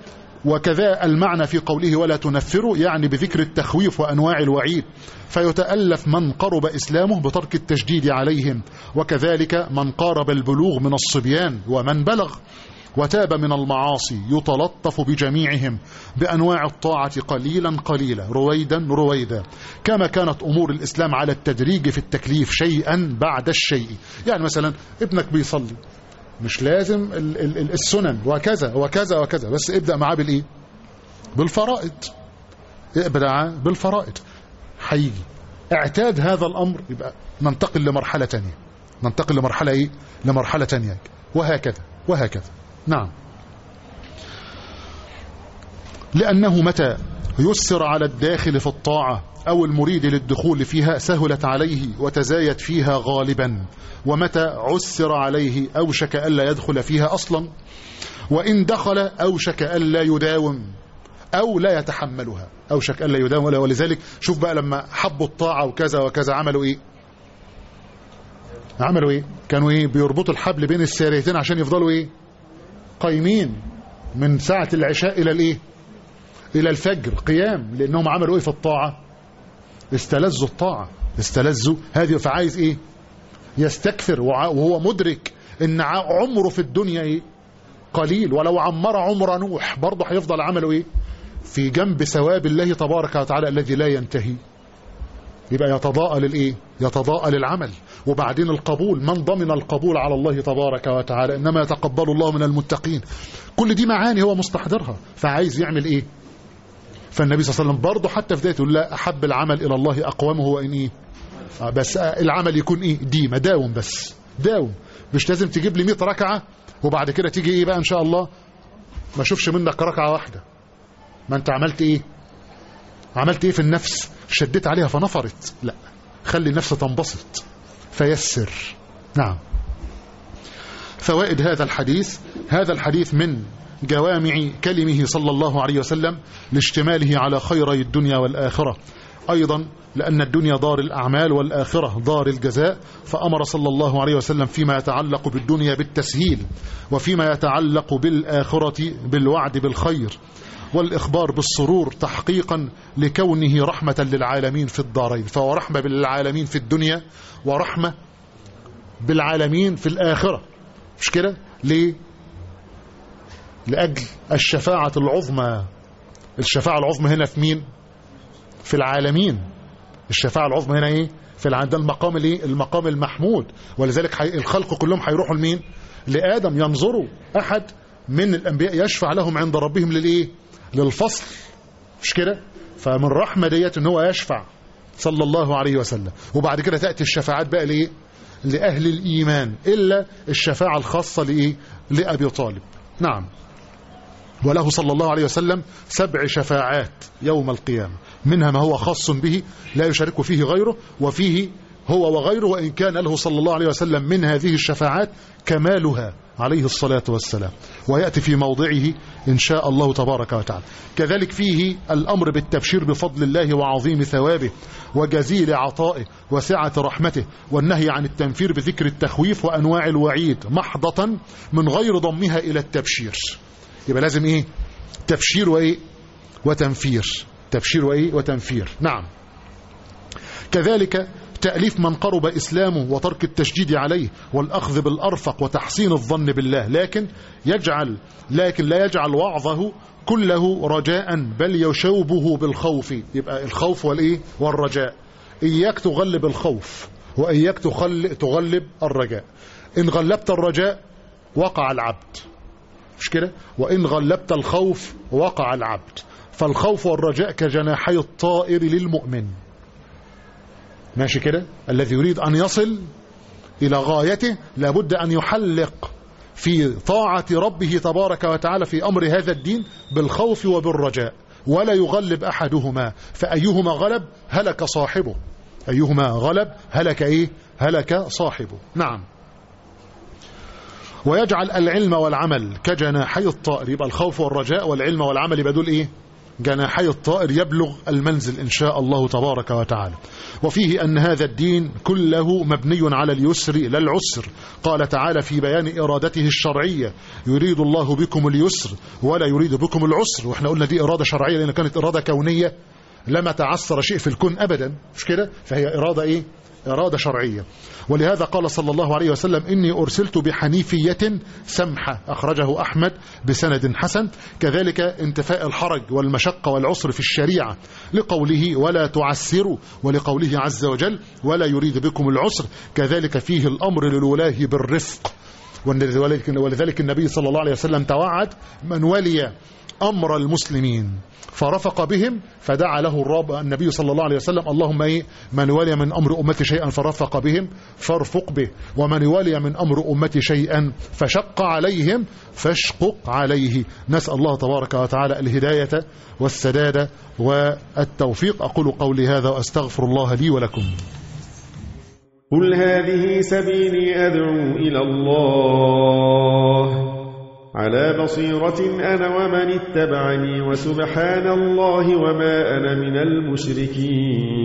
Speaker 2: وكذا المعنى في قوله ولا تنفروا يعني بذكر التخويف وأنواع الوعيد فيتألف من قرب إسلامه بترك التشديد عليهم وكذلك من قارب البلوغ من الصبيان ومن بلغ وتاب من المعاصي يتلطف بجميعهم بأنواع الطاعة قليلا قليلا رويدا رويدا كما كانت أمور الإسلام على التدريج في التكليف شيئا بعد الشيء يعني مثلا ابنك بيصلي مش لازم السنن وكذا وكذا وكذا بس ابدأ معاه بالإيه بالفرائض ابدأ بالفرائض هيجي اعتاد هذا الأمر يبقى ننتقل لمرحلة تانية ننتقل لمرحلة إيه لمرحلة تانية وهكذا وهكذا نعم لأنه متى يسر على الداخل في الطاعة أو المريد للدخول فيها سهلت عليه وتزايد فيها غالبا ومتى عسر عليه أوشك ألا يدخل فيها أصلا وإن دخل أوشك ألا يداوم أو لا يتحملها أوشك ألا يداوم ولذلك شوف بقى لما حبوا الطاعة وكذا وكذا عملوا إيه عملوا إيه كانوا إيه بيربطوا الحبل بين الساريتين عشان يفضلوا إيه قايمين من ساعة العشاء إلى الإيه إلى الفجر قيام لأنهم عملوا إيه في الطاعة استلذوا الطاعة استلذوا هذه فعايز إيه يستكثر وهو مدرك إن عمره في الدنيا إيه قليل ولو عمر عمر نوح برضه هيفضل عمله إيه في جنب ثواب الله تبارك وتعالى الذي لا ينتهي يبقى يتضاءل الايه يتضاءل العمل وبعدين القبول من ضمن القبول على الله تبارك وتعالى انما يتقبل الله من المتقين كل دي معاني هو مستحضرها فعايز يعمل ايه فالنبي صلى الله عليه وسلم برضه حتى في بدايته يقول لا احب العمل الى الله اقومه وان ايه آه بس العمل يكون ايه ديمه داوم بس داوم مش لازم تجيب لي 100 ركعه وبعد كده تيجي ايه بقى ان شاء الله ما اشوفش منك ركعه واحده ما انت عملت ايه عملت ايه في النفس شديت عليها فنفرت لا خلي النفس تنبسط فيسر نعم فوائد هذا الحديث هذا الحديث من جوامع كلمه صلى الله عليه وسلم لاشتماله على خيري الدنيا والآخرة أيضا لأن الدنيا دار الأعمال والآخرة دار الجزاء فأمر صلى الله عليه وسلم فيما يتعلق بالدنيا بالتسهيل وفيما يتعلق بالآخرة بالوعد بالخير والإخبار بالسرور تحقيقا لكونه رحمة للعالمين في الدارين فهو رحمة بالعالمين في الدنيا ورحمة بالعالمين في الآخرة مش كده ليه لأجل الشفاعة العظمى الشفاعة العظمى هنا في مين في العالمين الشفاعة العظمى هنا ايه في العالم ده المقام الايه المقام المحمود ولذلك حي... الخلق كلهم هيروحوا لمين لآدم ينظروا أحد من الأنبياء يشفع لهم عند ربهم للإيه للفصل مش كده فمن رحمة ديت ان هو يشفع صلى الله عليه وسلم وبعد كده تأتي الشفاعات بقى لإيه لأهل الإيمان إلا الشفاعة الخاصة لإيه لأبي طالب نعم وله صلى الله عليه وسلم سبع شفاعات يوم القيامة منها ما هو خاص به لا يشارك فيه غيره وفيه هو وغيره وإن كان له صلى الله عليه وسلم من هذه الشفاعات كمالها عليه الصلاة والسلام ويأتي في موضعه إن شاء الله تبارك وتعالى كذلك فيه الأمر بالتبشير بفضل الله وعظيم ثوابه وجزيل عطائه وسعة رحمته والنهي عن التنفير بذكر التخويف وأنواع الوعيد محضة من غير ضمها إلى التبشير يبقى لازم إيه تبشير وإيه وتنفير تبشير وإيه وتنفير نعم كذلك تأليف من قرب إسلامه وترك التشديد عليه والأخذ بالأرفق وتحسين الظن بالله لكن يجعل لكن لا يجعل وعظه كله رجاء بل يشوبه بالخوف يبقى الخوف والإيه والرجاء إياك تغلب الخوف وإياك تغلب الرجاء إن غلبت الرجاء وقع العبد مش كده وإن غلبت الخوف وقع العبد فالخوف والرجاء كجناحي الطائر للمؤمن ماشي كده الذي يريد أن يصل إلى غايته لابد أن يحلق في طاعة ربه تبارك وتعالى في أمر هذا الدين بالخوف وبالرجاء ولا يغلب أحدهما فأيهما غلب هلك صاحبه أيهما غلب هلك إيه هلك صاحبه نعم ويجعل العلم والعمل كجناحي الطائر يبقى الخوف والرجاء والعلم والعمل يبقى دول إيه جناحي الطائر يبلغ المنزل إن شاء الله تبارك وتعالى وفيه أن هذا الدين كله مبني على اليسر لا العسر قال تعالى في بيان إرادته الشرعية يريد الله بكم اليسر ولا يريد بكم العسر وإحنا قلنا دي إرادة شرعية لأن كانت إرادة كونية لما تعسر شيء في الكون أبدا مش كده فهي إرادة إيه إرادة شرعية ولهذا قال صلى الله عليه وسلم إني أرسلت بحنيفية سمحة أخرجه أحمد بسند حسن كذلك انتفاء الحرج والمشقة والعسر في الشريعة لقوله ولا تعسروا ولقوله عز وجل ولا يريد بكم العسر كذلك فيه الأمر للولاه بالرفق ولذلك النبي صلى الله عليه وسلم توعد من ولي أمر المسلمين فرفق بهم فدعا له الرب النبي صلى الله عليه وسلم اللهم ايه من ولي من امر امتي شيئا فرفق بهم فارفق به ومن ولي من امر امتي شيئا فشق عليهم فاشقق عليه نسال الله تبارك وتعالى الهدايه والسداد والتوفيق اقول قولي هذا واستغفر الله لي ولكم
Speaker 3: قل هذه سبيلي ادعو الى الله على بصيرة أنا ومن اتبعني وسبحان الله وما أنا من المشركين